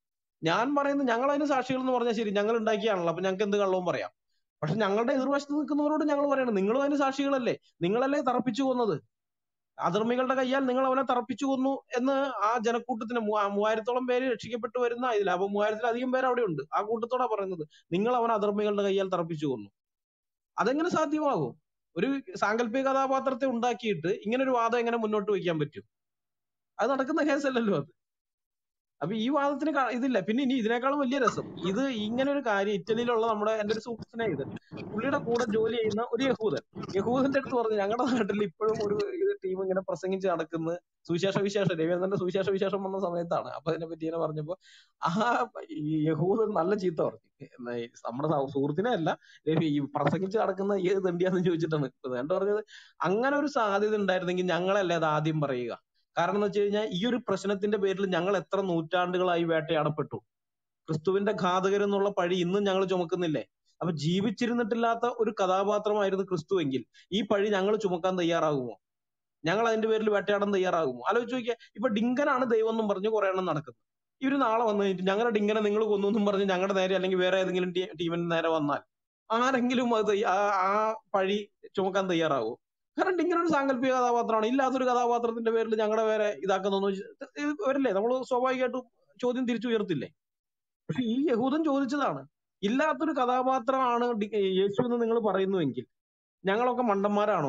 ഞാൻ പറയുന്നത് ഞങ്ങൾ അതിന് സാക്ഷികൾ എന്ന് പറഞ്ഞാൽ ശരി ഞങ്ങൾ ഉണ്ടാക്കിയാണല്ലോ അപ്പൊ ഞങ്ങൾക്ക് എന്ത് കള്ളവും പറയാം പക്ഷെ ഞങ്ങളുടെ എതിർവശത്ത് നിൽക്കുന്നവരോട് ഞങ്ങൾ പറയണം നിങ്ങളും അതിന് സാക്ഷികളല്ലേ നിങ്ങളല്ലേ തറപ്പിച്ചു കൊന്നത് അധർമ്മികളുടെ കയ്യാൽ നിങ്ങൾ അവനെ തറപ്പിച്ചു കൊന്നു എന്ന് ആ ജനക്കൂട്ടത്തിന് മൂവ- മൂവായിരത്തോളം പേര് രക്ഷിക്കപ്പെട്ടു വരുന്ന ഇതിൽ അപ്പൊ മൂവായിരത്തിലധികം പേര് അവിടെ ഉണ്ട് ആ കൂട്ടത്തോടാ പറയുന്നത് നിങ്ങൾ അവൻ അധർമ്മികളുടെ കയ്യാൽ തറപ്പിച്ചു കൊന്നു അതെങ്ങനെ സാധ്യമാകും ഒരു സാങ്കല്പിക കഥാപാത്രത്തെ ഉണ്ടാക്കിയിട്ട് ഇങ്ങനെ ഒരു വാദം എങ്ങനെ മുന്നോട്ട് വയ്ക്കാൻ പറ്റും അത് നടക്കുന്ന കേസല്ലല്ലോ അത് അപ്പൊ ഈ വാദത്തിന് ക- ഇതില്ല പിന്നെ ഇനി ഇതിനേക്കാളും വലിയ രസം ഇത് ഇങ്ങനെ ഒരു കാര്യം ഇറ്റലിയിലുള്ള നമ്മുടെ എന്റെ ഒരു സുഹൃത്തിനെ ഇത് പുള്ളിയുടെ കൂടെ ജോലി ചെയ്യുന്ന ഒരു യഹൂദൻ യഹൂദന്റെ അടുത്ത് പറഞ്ഞു ഞങ്ങളുടെ നാട്ടിൽ ഇപ്പോഴും ഒരു ടീം ഇങ്ങനെ പ്രസംഗിച്ച് നടക്കുന്ന സുവിശേഷ വിശേഷം രവീന്ദ്രന്റെ സുവിശേഷ വിശേഷം വന്ന സമയത്താണ് അപ്പൊ അതിനെ പറ്റി ഇങ്ങനെ പറഞ്ഞപ്പോ ആ ഈ യഹൂദൻ നല്ല ചീത്ത പറഞ്ഞു എന്നാ ഈ നമ്മുടെ സൗ- സുഹൃത്തിനെ അല്ല രവി ഈ പ്രസംഗിച്ച് നടക്കുന്ന ഏത് തെണ്ടിയാന്ന് ചോദിച്ചിട്ടാണ് ഇപ്പൊ വേണ്ട പറഞ്ഞത് അങ്ങനെ ഒരു സാധ്യത ഉണ്ടായിരുന്നെങ്കിൽ ഞങ്ങളല്ലേ അത് ആദ്യം പറയുക കാരണം എന്ന് വെച്ച് കഴിഞ്ഞാൽ ഈ ഒരു പ്രശ്നത്തിന്റെ പേരിൽ ഞങ്ങൾ എത്ര നൂറ്റാണ്ടുകളായി വേട്ടയാടപ്പെട്ടു ക്രിസ്തുവിന്റെ ഘാതകർ എന്നുള്ള പഴി ഇന്നും ഞങ്ങൾ ചുമക്കുന്നില്ലേ അപ്പൊ ജീവിച്ചിരുന്നിട്ടില്ലാത്ത ഒരു കഥാപാത്രമായിരുന്നു ക്രിസ്തു എങ്കിൽ ഈ പഴി ഞങ്ങൾ ചുമക്കാൻ തയ്യാറാകുമോ ഞങ്ങൾ അതിന്റെ പേരിൽ വേട്ടയാടാൻ തയ്യാറാകുമോ ആലോചിച്ച് നോക്കിയാൽ ഇപ്പൊ ഡിങ്കനാണ് ദൈവം എന്നും പറഞ്ഞ് കുറെ എണ്ണം നടക്കുന്നത് ഇവര് നാളെ വന്നു കഴിഞ്ഞിട്ട് ഞങ്ങളുടെ ഡിങ്കനെ നിങ്ങൾ കൊന്നു എന്നും പറഞ്ഞ് ഞങ്ങളുടെ നേരെ അല്ലെങ്കിൽ വേറെ ഏതെങ്കിലും ടീ- ടീമിന്റെ നേരെ വന്നാൽ ആരെങ്കിലും അത് തയ്യ- ആ ആ പഴി ചുമക്കാൻ തയ്യാറാവോ കാരണം ഡിങ്കൻ ഒരു സാങ്കല്പിക കഥാപാത്രമാണ് ഇല്ലാത്തൊരു കഥാപാത്രത്തിന്റെ പേരിൽ ഞങ്ങളുടെ പേരെ ഇതാക്കുന്നു വരില്ലേ നമ്മൾ സ്വാഭാവികമായിട്ടും ചോദ്യം തിരിച്ചു ഉയർത്തില്ലേ പക്ഷെ ഈ യഹൂദൻ ചോദിച്ചതാണ് ഇല്ലാത്തൊരു കഥാപാത്രമാണ് ഡി- യേശു എന്ന് നിങ്ങൾ പറയുന്നുവെങ്കിൽ ഞങ്ങളൊക്കെ മണ്ടന്മാരാണോ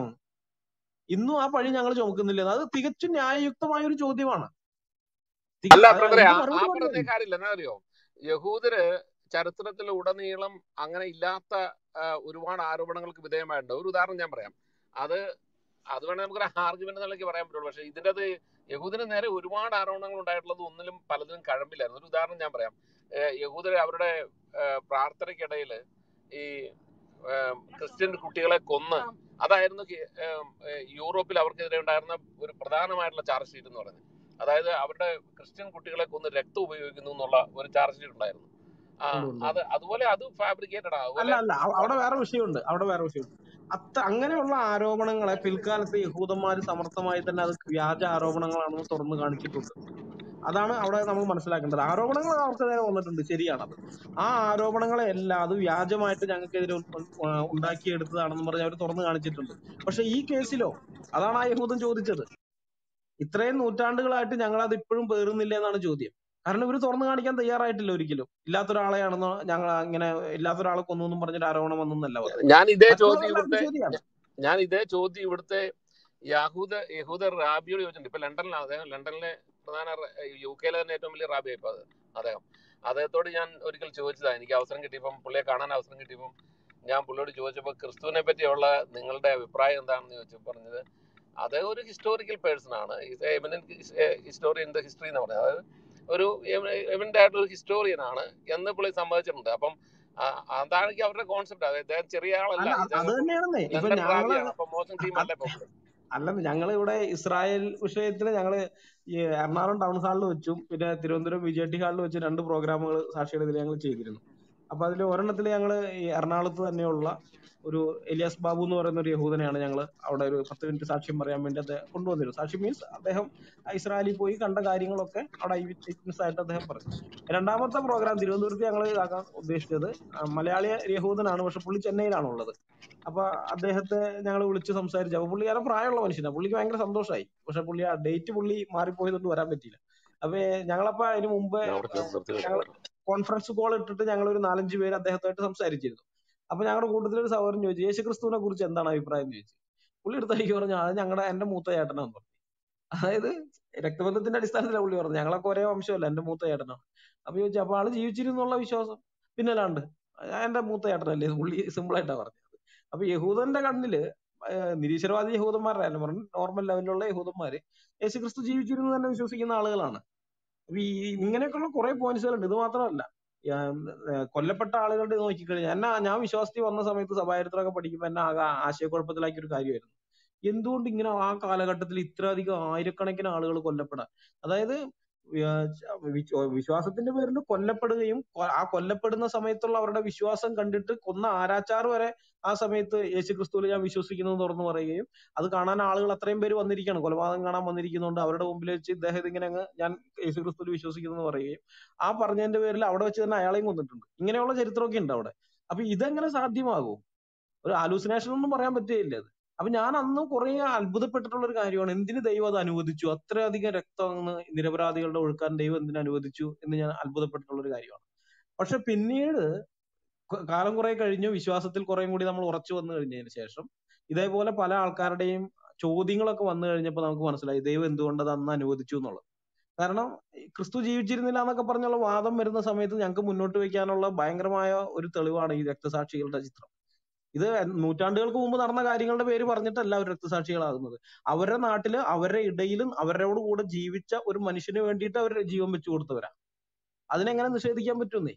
ഇന്നും ആ പഴി ഞങ്ങൾ ചുമക്കുന്നില്ല അത് തികച്ചും ന്യായയുക്തമായ ഒരു ചോദ്യമാണ് തി- അല്ല അത് ബ്രദറെ അതിന് ആ ആ മറുപടി പറഞ്ഞ പറയാൻ കാര്യമില്ല എന്നാ അറിയോ യഹൂദര് ചരിത്രത്തിൽ ഉടനീളം അങ്ങനെ ഇല്ലാത്ത ആ, ഒരുപാട് ആരോപണങ്ങൾക്ക് വിധേയമായിട്ടുണ്ട് ഒരു ഉദാഹരണം ഞാൻ പറയാം അത് അത് വേണേ നമുക്കൊരു ആർഗ്യുമെന്റ് നിലയ്ക്ക് പറയാൻ പറ്റുള്ളൂ പക്ഷെ ഇതിന്റെ അത് യഹൂദിന് നേരെ ഒരുപാട് ആരോപണങ്ങൾ ഉണ്ടായിട്ടുള്ളത് ഒന്നിലും പലതിലും കഴമ്പില്ലായിരുന്നു ഒരു ഉദാഹരണം ഞാൻ പറയാം ഏഹ് യഹൂദര് അവരുടെ ഏഹ് പ്രാർത്ഥനയ്ക്കിടയിൽ ഈ ഏഹ് ക്രിസ്ത്യൻ കുട്ടികളെ കൊന്ന് അതായിരുന്നു കി- ഏഹ് ഏഹ് യൂറോപ്പിൽ അവർക്കെതിരെ ഉണ്ടായിരുന്ന ഒരു പ്രധാനമായിട്ടുള്ള ചാർജ് ഷീറ്റ് എന്ന് പറയുന്നത് അതായത് അവരുടെ ക്രിസ്ത്യൻ കുട്ടികളെ കൊന്ന് രക്തം ഉപയോഗിക്കുന്നു എന്നുള്ള ഒരു ചാർജ് ഷീറ്റ് ഉണ്ടായിരുന്നു ആ, ഉണ്ട് ഉണ്ട് അത് അതുപോലെ അത് ഫാബ്രിക്കേറ്റഡ് ആണ് അല്ല അതുപോലെ അല്ല അവ- അവിടെ വേറെ വിഷയമുണ്ട് അവിടെ വേറെ വിഷയമുണ്ട് അത്ത അങ്ങനെയുള്ള ആരോപണങ്ങളെ പിൽക്കാലത്ത് യഹൂദന്മാർ സമർത്ഥമായി തന്നെ അത് വ്യാജ ആരോപണങ്ങളാണെന്ന് തുറന്നു കാണിച്ചിട്ടുണ്ട് അതാണ് അവിടെ നമ്മൾ മനസ്സിലാക്കേണ്ടത് ആരോപണങ്ങൾ അവർക്ക് നേരെ വന്നിട്ടുണ്ട് ശരിയാണത് ആ ആരോപണങ്ങളെ എല്ലാം അത് വ്യാജമായിട്ട് ഞങ്ങൾക്കെതിരെ ഉ- ഉ- ഉണ്ടാക്കിയെടുത്തതാണെന്ന് പറഞ്ഞ് അവർ തുറന്നു കാണിച്ചിട്ടുണ്ട് പക്ഷെ ഈ കേസിലോ അതാണ് ആ യഹൂദൻ ചോദിച്ചത് ഇത്രയും നൂറ്റാണ്ടുകളായിട്ട് ഞങ്ങൾ അത് ഇപ്പോഴും പേറുന്നില്ല എന്നാണ് ചോദ്യം കാരണം ഇവർ തുറന്നു കാണിക്കാൻ തയ്യാറായിട്ടില്ല ഒരിക്കലും ഇല്ലാത്തൊരാളെയാണെന്നോ ഞങ്ങൾ ഇങ്ങനെ ഇല്ലാത്തൊരാളെ കൊന്നു എന്നും പറഞ്ഞിട്ട് ആരോപണം വന്നല്ല പറഞ്ഞത് ഞാൻ ഇതേ ചോദ്യം മറ്റുള്ളവരെല്ലാം അത് ഇവിടുത്തെ ശരിയാണ് ഞാൻ ഇതേ ചോദ്യം ഇവിടുത്തെ യഹൂദ യഹൂദ റാബിയോട് ചോദിച്ചിട്ടുണ്ട് ഇപ്പൊ ലണ്ടനിലാണ് അദ്ദേഹം ലണ്ടനിലെ പ്രധാന റ- യു കെയിലെ തന്നെ ഏറ്റവും വലിയ റാബി ഇപ്പൊ അത് അദ്ദേഹം അദ്ദേഹത്തോട് ഞാൻ ഒരിക്കൽ ചോദിച്ചതാ എനിക്ക് അവസരം കിട്ടിയപ്പം പുള്ളിയെ കാണാൻ അവസരം കിട്ടിയപ്പം ഞാൻ പുള്ളിയോട് ചോദിച്ചപ്പോൾ ക്രിസ്തുവിനെ പറ്റിയുള്ള നിങ്ങളുടെ അഭിപ്രായം എന്താണെന്ന് ചോദിച്ചു പറഞ്ഞത് അത് ഒരു ഹിസ്റ്റോറിക്കൽ പേഴ്സൺ ആണ് ഹിസ്റ്റോറിയൻ ദ ഹിസ്റ്ററി എന്ന് പറയുന്നത് അതായത് ഒരു എവന്റെ ആയിട്ടുള്ള ഒരു ഹിസ്റ്റോറിയൻ ആണ് എന്ന് പുള്ളി സമ്മതിച്ചിട്ടുണ്ട് അപ്പം ആ, അതാണെങ്കിൽ അവരുടെ കോൺസെപ്റ്റ് അതായത് ഇദ്ദേഹം ചെറിയ ആളല്ല അല്ല അത് അത് ഇദ്ദേഹം ഇപ്പം തന്നെയാണെന്നേ ഇപ്പൊ ലണ്ടൻ ഞങ്ങള് റാബിയാണ് അപ്പൊ മോശം ടീം അത് അല്ല ഇപ്പൊ പുള്ളി അല്ലെന്ന് ഞങ്ങൾ ഇവിടെ ഇസ്രായേൽ വിഷയത്തിൽ ഞങ്ങള് ഈ എറണാകുളം ടൗൺ ഹാളിൽ വെച്ചും പിന്നെ തിരുവനന്തപുരം വി ജെ ടി ഹാളിൽ വെച്ച് രണ്ട് പ്രോഗ്രാമുകൾ സാക്ഷിയുടെ ഇതിൽ ഞങ്ങൾ ചെയ്തിരുന്നു അപ്പൊ അതിൽ ഒരെണ്ണത്തിൽ ഞങ്ങൾ ഈ എറണാകുളത്ത് തന്നെയുള്ള ഒരു എലിയാസ് ബാബു എന്ന് പറയുന്ന ഒരു യഹൂദനെയാണ് ഞങ്ങൾ അവിടെ ഒരു പത്ത് മിനിറ്റ് സാക്ഷ്യം പറയാൻ വേണ്ടി അദ്ദേഹം കൊണ്ടുവന്നിരുന്നത് സാക്ഷ്യം മീൻസ് അദ്ദേഹം ഇസ്രായേലിൽ പോയി കണ്ട കാര്യങ്ങളൊക്കെ അവിടെ ഐ വിറ്റ്നസ് ആയിട്ട് അദ്ദേഹം പറഞ്ഞു രണ്ടാമത്തെ പ്രോഗ്രാം തിരുവനന്തപുരത്ത് ഞങ്ങൾ ഇതാക്കാൻ ഉദ്ദേശിച്ചത് ആ, മലയാളി യഹൂദനാണ് പക്ഷെ പുള്ളി ചെന്നൈയിലാണ് ഉള്ളത് അപ്പൊ അദ്ദേഹത്തെ ഞങ്ങൾ വിളിച്ച് സംസാരിച്ചു അപ്പൊ പുള്ളിക്കാരൻ പ്രായമുള്ള മനുഷ്യനാണ് പുള്ളിക്ക് ഭയങ്കര സന്തോഷമായി പക്ഷെ പുള്ളി ആ ഡേറ്റ് പുള്ളി മാറിപ്പോയതുകൊണ്ട് വരാൻ പറ്റിയില്ല അപ്പൊ ഞങ്ങളപ്പോ അതിന് മുമ്പ് ഞാൻ അവിടെ ചെന്ന് നിർത്തി ഞങ്ങൾ വെക്കാം കോൺഫറൻസ് കോൾ ഇട്ടിട്ട് ഞങ്ങൾ ഒരു നാലഞ്ച് പേര് അദ്ദേഹത്തായിട്ട് സംസാരിച്ചിരുന്നു അപ്പൊ ഞങ്ങളുടെ കൂട്ടത്തിൽ ഒരു സഹോദരൻ ചോദിച്ചു യേശു ക്രിസ്തുവിനെ കുറിച്ച് എന്താണ് അഭിപ്രായം എന്ന് ചോദിച്ചു പുള്ളി എടുത്ത് എനിക്ക് പറഞ്ഞു അത് ഞങ്ങളുടെ എന്റെ മൂത്ത ചേട്ടനാന്ന് പറഞ്ഞു അതായത് രക്തബന്ധത്തിന്റെ അടിസ്ഥാനത്തിലാണ് പുള്ളി പറഞ്ഞത് ഞങ്ങളൊക്കെ ഒരേ വംശമല്ല എന്റെ മൂത്ത ചേട്ടനാണ് അപ്പൊ ചോദിച്ചു അപ്പൊ ആള് ജീവിച്ചിരുന്നുള്ള വിശ്വാസം പിന്നെ അല്ലാണ്ട് ഞാൻ എന്റെ മൂത്ത ചേട്ടനല്ലേ ഇത് പുള്ളി സിമ്പിൾ ആയിട്ടാ പറഞ്ഞത് അപ്പൊ യഹൂദന്റെ കണ്ണില് ഏഹ് നിരീശ്വരവാദി യഹൂദന്മാരല്ല പറഞ്ഞു നോർമൽ ലെവലിലുള്ള യഹൂദന്മാര് യേശു ക്രിസ്തു ജീവിച്ചിരുന്നു തന്നെ വിശ്വസിക്കുന്ന ആളുകളാണ് അപ്പൊ ഈ ഇങ്ങനെയൊക്കെയുള്ള കുറെ പോയിന്റ്സുകളുണ്ട് ഇത് മാത്രമല്ല ഞാൻ, ഏഹ് കൊല്ലപ്പെട്ട ആളുകളുടെ ഇത് നോക്കിക്കഴിഞ്ഞാൽ എന്നെ ഞാൻ വിശ്വാസത്തിൽ വന്ന സമയത്ത് സഭാചരിത്രമൊക്കെ പഠിക്കുമ്പോൾ എന്നെ ആകെ ആശയക്കുഴപ്പത്തിലാക്കിയ ഒരു കാര്യമായിരുന്നു എന്തുകൊണ്ട് ഇങ്ങനെ ആ കാലഘട്ടത്തിൽ ഇത്രയധികം ആയിരക്കണക്കിന് ആളുകൾ കൊല്ലപ്പെടാൻ അതായത് വ്യ- വിശ്വ- വിശ്വാസത്തിന്റെ പേരിൽ കൊല്ലപ്പെടുകയും കൊ- ആ കൊല്ലപ്പെടുന്ന സമയത്തുള്ള അവരുടെ വിശ്വാസം കണ്ടിട്ട് കൊന്ന ആരാച്ചാർ വരെ ആ സമയത്ത് യേശു ക്രിസ്തുവിൽ ഞാൻ വിശ്വസിക്കുന്നു എന്ന് തുറന്നു പറയുകയും അത് കാണാൻ ആളുകൾ അത്രയും പേര് വന്നിരിക്കുകയാണ് കൊലപാതകം കാണാൻ വന്നിരിക്കുന്നുണ്ട് അവരുടെ മുമ്പിൽ വെച്ച് ഇദ്ദേഹം ഇതിങ്ങനെ അങ്ങ് ഞാൻ യേശു ക്രിസ്തുവിൽ വിശ്വസിക്കുന്നു എന്ന് പറയുകയും ആ പറഞ്ഞതിന്റെ പേരിൽ അവിടെ വെച്ച് തന്നെ അയാളെയും കൊന്നിട്ടുണ്ട് ഇങ്ങനെയുള്ള ചരിത്രമൊക്കെ ഉണ്ട് അവിടെ അപ്പൊ ഇതെങ്ങനെ സാധ്യമാകും ഒരു ഹാലൂസിനേഷൻ ഒന്നും പറയാൻ പറ്റുകയില്ല അത് അപ്പൊ ഞാൻ അന്ന് കുറെ അത്ഭുതപ്പെട്ടിട്ടുള്ള ഒരു കാര്യമാണ് എന്തിന് ദൈവം അത് അനുവദിച്ചു അത്രയധികം രക്തം അങ്ങ് നിരപരാധികളുടെ ഒഴുക്കാൻ ദൈവം എന്തിനു അനുവദിച്ചു എന്ന് ഞാൻ അത്ഭുതപ്പെട്ടിട്ടുള്ള ഒരു കാര്യമാണ് പക്ഷെ പിന്നീട് ക- കാലം കുറെ കഴിഞ്ഞു വിശ്വാസത്തിൽ കുറേം കൂടി നമ്മൾ ഉറച്ചു വന്നു കഴിഞ്ഞതിന് ശേഷം ഇതേപോലെ പല ആൾക്കാരുടെയും ചോദ്യങ്ങളൊക്കെ വന്നു കഴിഞ്ഞപ്പോൾ നമുക്ക് മനസ്സിലായി ദൈവം എന്തുകൊണ്ട് അത് അന്ന് അനുവദിച്ചു എന്നുള്ളത് കാരണം ഈ ക്രിസ്തു ജീവിച്ചിരുന്നില്ല എന്നൊക്കെ പറഞ്ഞുള്ള വാദം വരുന്ന സമയത്ത് ഞങ്ങൾക്ക് മുന്നോട്ട് വെക്കാനുള്ള ഭയങ്കരമായ ഒരു തെളിവാണ് ഈ രക്തസാക്ഷികളുടെ ചിത്രം ഇത് നൂറ്റാണ്ടുകൾക്ക് മുമ്പ് നടന്ന കാര്യങ്ങളുടെ പേര് പറഞ്ഞിട്ടല്ല അവർ രക്തസാക്ഷികളാകുന്നത് അവരുടെ നാട്ടില് അവരുടെ ഇടയിലും അവരോട് കൂടെ ജീവിച്ച ഒരു മനുഷ്യന് വേണ്ടിയിട്ട് അവർ ജീവൻ വെച്ചു കൊടുത്തവരാ അതിനെങ്ങനെ നിഷേധിക്കാൻ പറ്റുന്നേ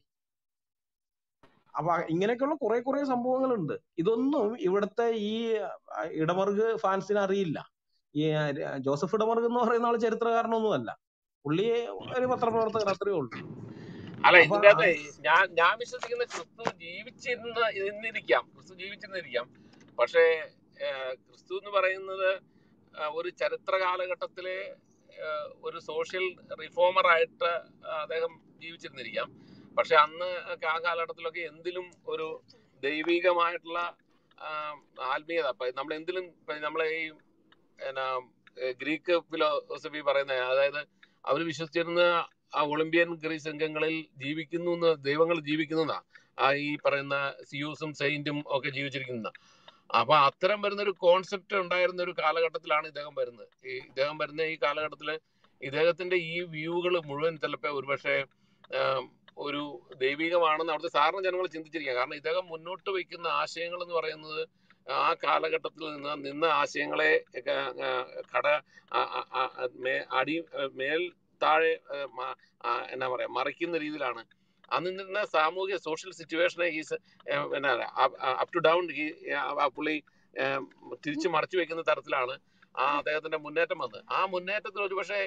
അപ്പൊ ഇങ്ങനെയൊക്കെയുള്ള കുറെ കുറെ സംഭവങ്ങളുണ്ട് ഇതൊന്നും ഇവിടുത്തെ ഈ ആ, ഇടമറുക് ഫാൻസിന് അറിയില്ല ഈ ആ, ജോസഫ് ഇടമറുക് എന്ന് പറയുന്ന ആള് ചരിത്രകാരനൊന്നുമല്ല പുള്ളി ഒരു പത്രപ്രവർത്തകൻ അത്രേ ഉള്ളൂ അല്ല അപ്പൊ ഇതിന്റെ ആ അകത്തെ ഞാൻ ഞാൻ വിശ്വസിക്കുന്ന ക്രിസ്തു ജീവിച്ചിരുന്ന എന്നിരിക്കാം ക്രിസ്തു ജീവിച്ചിരുന്നിരിക്കാം പക്ഷേ ഏഹ്, ക്രിസ്തു എന്ന് പറയുന്നത് ആ, ഒരു ചരിത്ര കാലഘട്ടത്തിലെ ഏഹ്, ഒരു സോഷ്യൽ റിഫോമർ ആയിട്ട് അദ്ദേഹം ജീവിച്ചിരുന്നിരിക്കാം പക്ഷെ അന്ന് ഒക്കെ ആ കാലഘട്ടത്തിലൊക്കെ എന്തിലും ഒരു ദൈവികമായിട്ടുള്ള ആ, ആത്മീയത ഇപ്പൊ നമ്മൾ എന്തിലും ഇപ്പൊ നമ്മളെ ഈ എന്നാ ഏഹ്, ഗ്രീക്ക് ഫിലോസഫി പറയുന്ന അതായത് അവർ വിശ്വസിച്ചിരുന്ന ആ ഒളിമ്പിയൻ ഗ്രീസ് അംഗങ്ങളിൽ ജീവിക്കുന്നു എന്ന് ദൈവങ്ങൾ ജീവിക്കുന്നതാ ആ ഈ പറയുന്ന സിയൂസും സെയിന്റും ഒക്കെ ജീവിച്ചിരിക്കുന്ന അപ്പൊ അത്തരം വരുന്ന ഒരു കോൺസെപ്റ്റ് ഉണ്ടായിരുന്ന ഒരു കാലഘട്ടത്തിലാണ് ഇദ്ദേഹം വരുന്നത് ഈ ഇദ്ദേഹം വരുന്ന ഈ കാലഘട്ടത്തില് ഇദ്ദേഹത്തിന്റെ ഈ വ്യൂകൾ മുഴുവൻ ചിലപ്പോ ഒരുപക്ഷെ ആം, ഒരു ദൈവികമാണെന്ന് അവിടുത്തെ സാധാരണ ജനങ്ങൾ ചിന്തിച്ചിരിക്കുക കാരണം ഇദ്ദേഹം മുന്നോട്ട് വയ്ക്കുന്ന ആശയങ്ങൾ എന്ന് പറയുന്നത് ആ കാലഘട്ടത്തിൽ നിന്ന് നിന്ന ആശയങ്ങളെ ഒക്കെ, ആ, കട ആ, ആ, ആ, മേ- അടി മേൽ താഴെ ആ, മ- ആ, എന്നാ പറയാ മറിക്കുന്ന രീതിയിലാണ് അന്ന് നിന്ന സാമൂഹിക സോഷ്യൽ സിറ്റുവേഷനെ ഈ എന്നാ അപ് ടു ഡൗൺ ഈ ആ പുള്ളി ആ, തിരിച്ചു മറച്ചു വെക്കുന്ന തരത്തിലാണ് ആ അദ്ദേഹത്തിന്റെ മുന്നേറ്റം വന്നത് ആ മുന്നേറ്റത്തിൽ ഒരുപക്ഷെ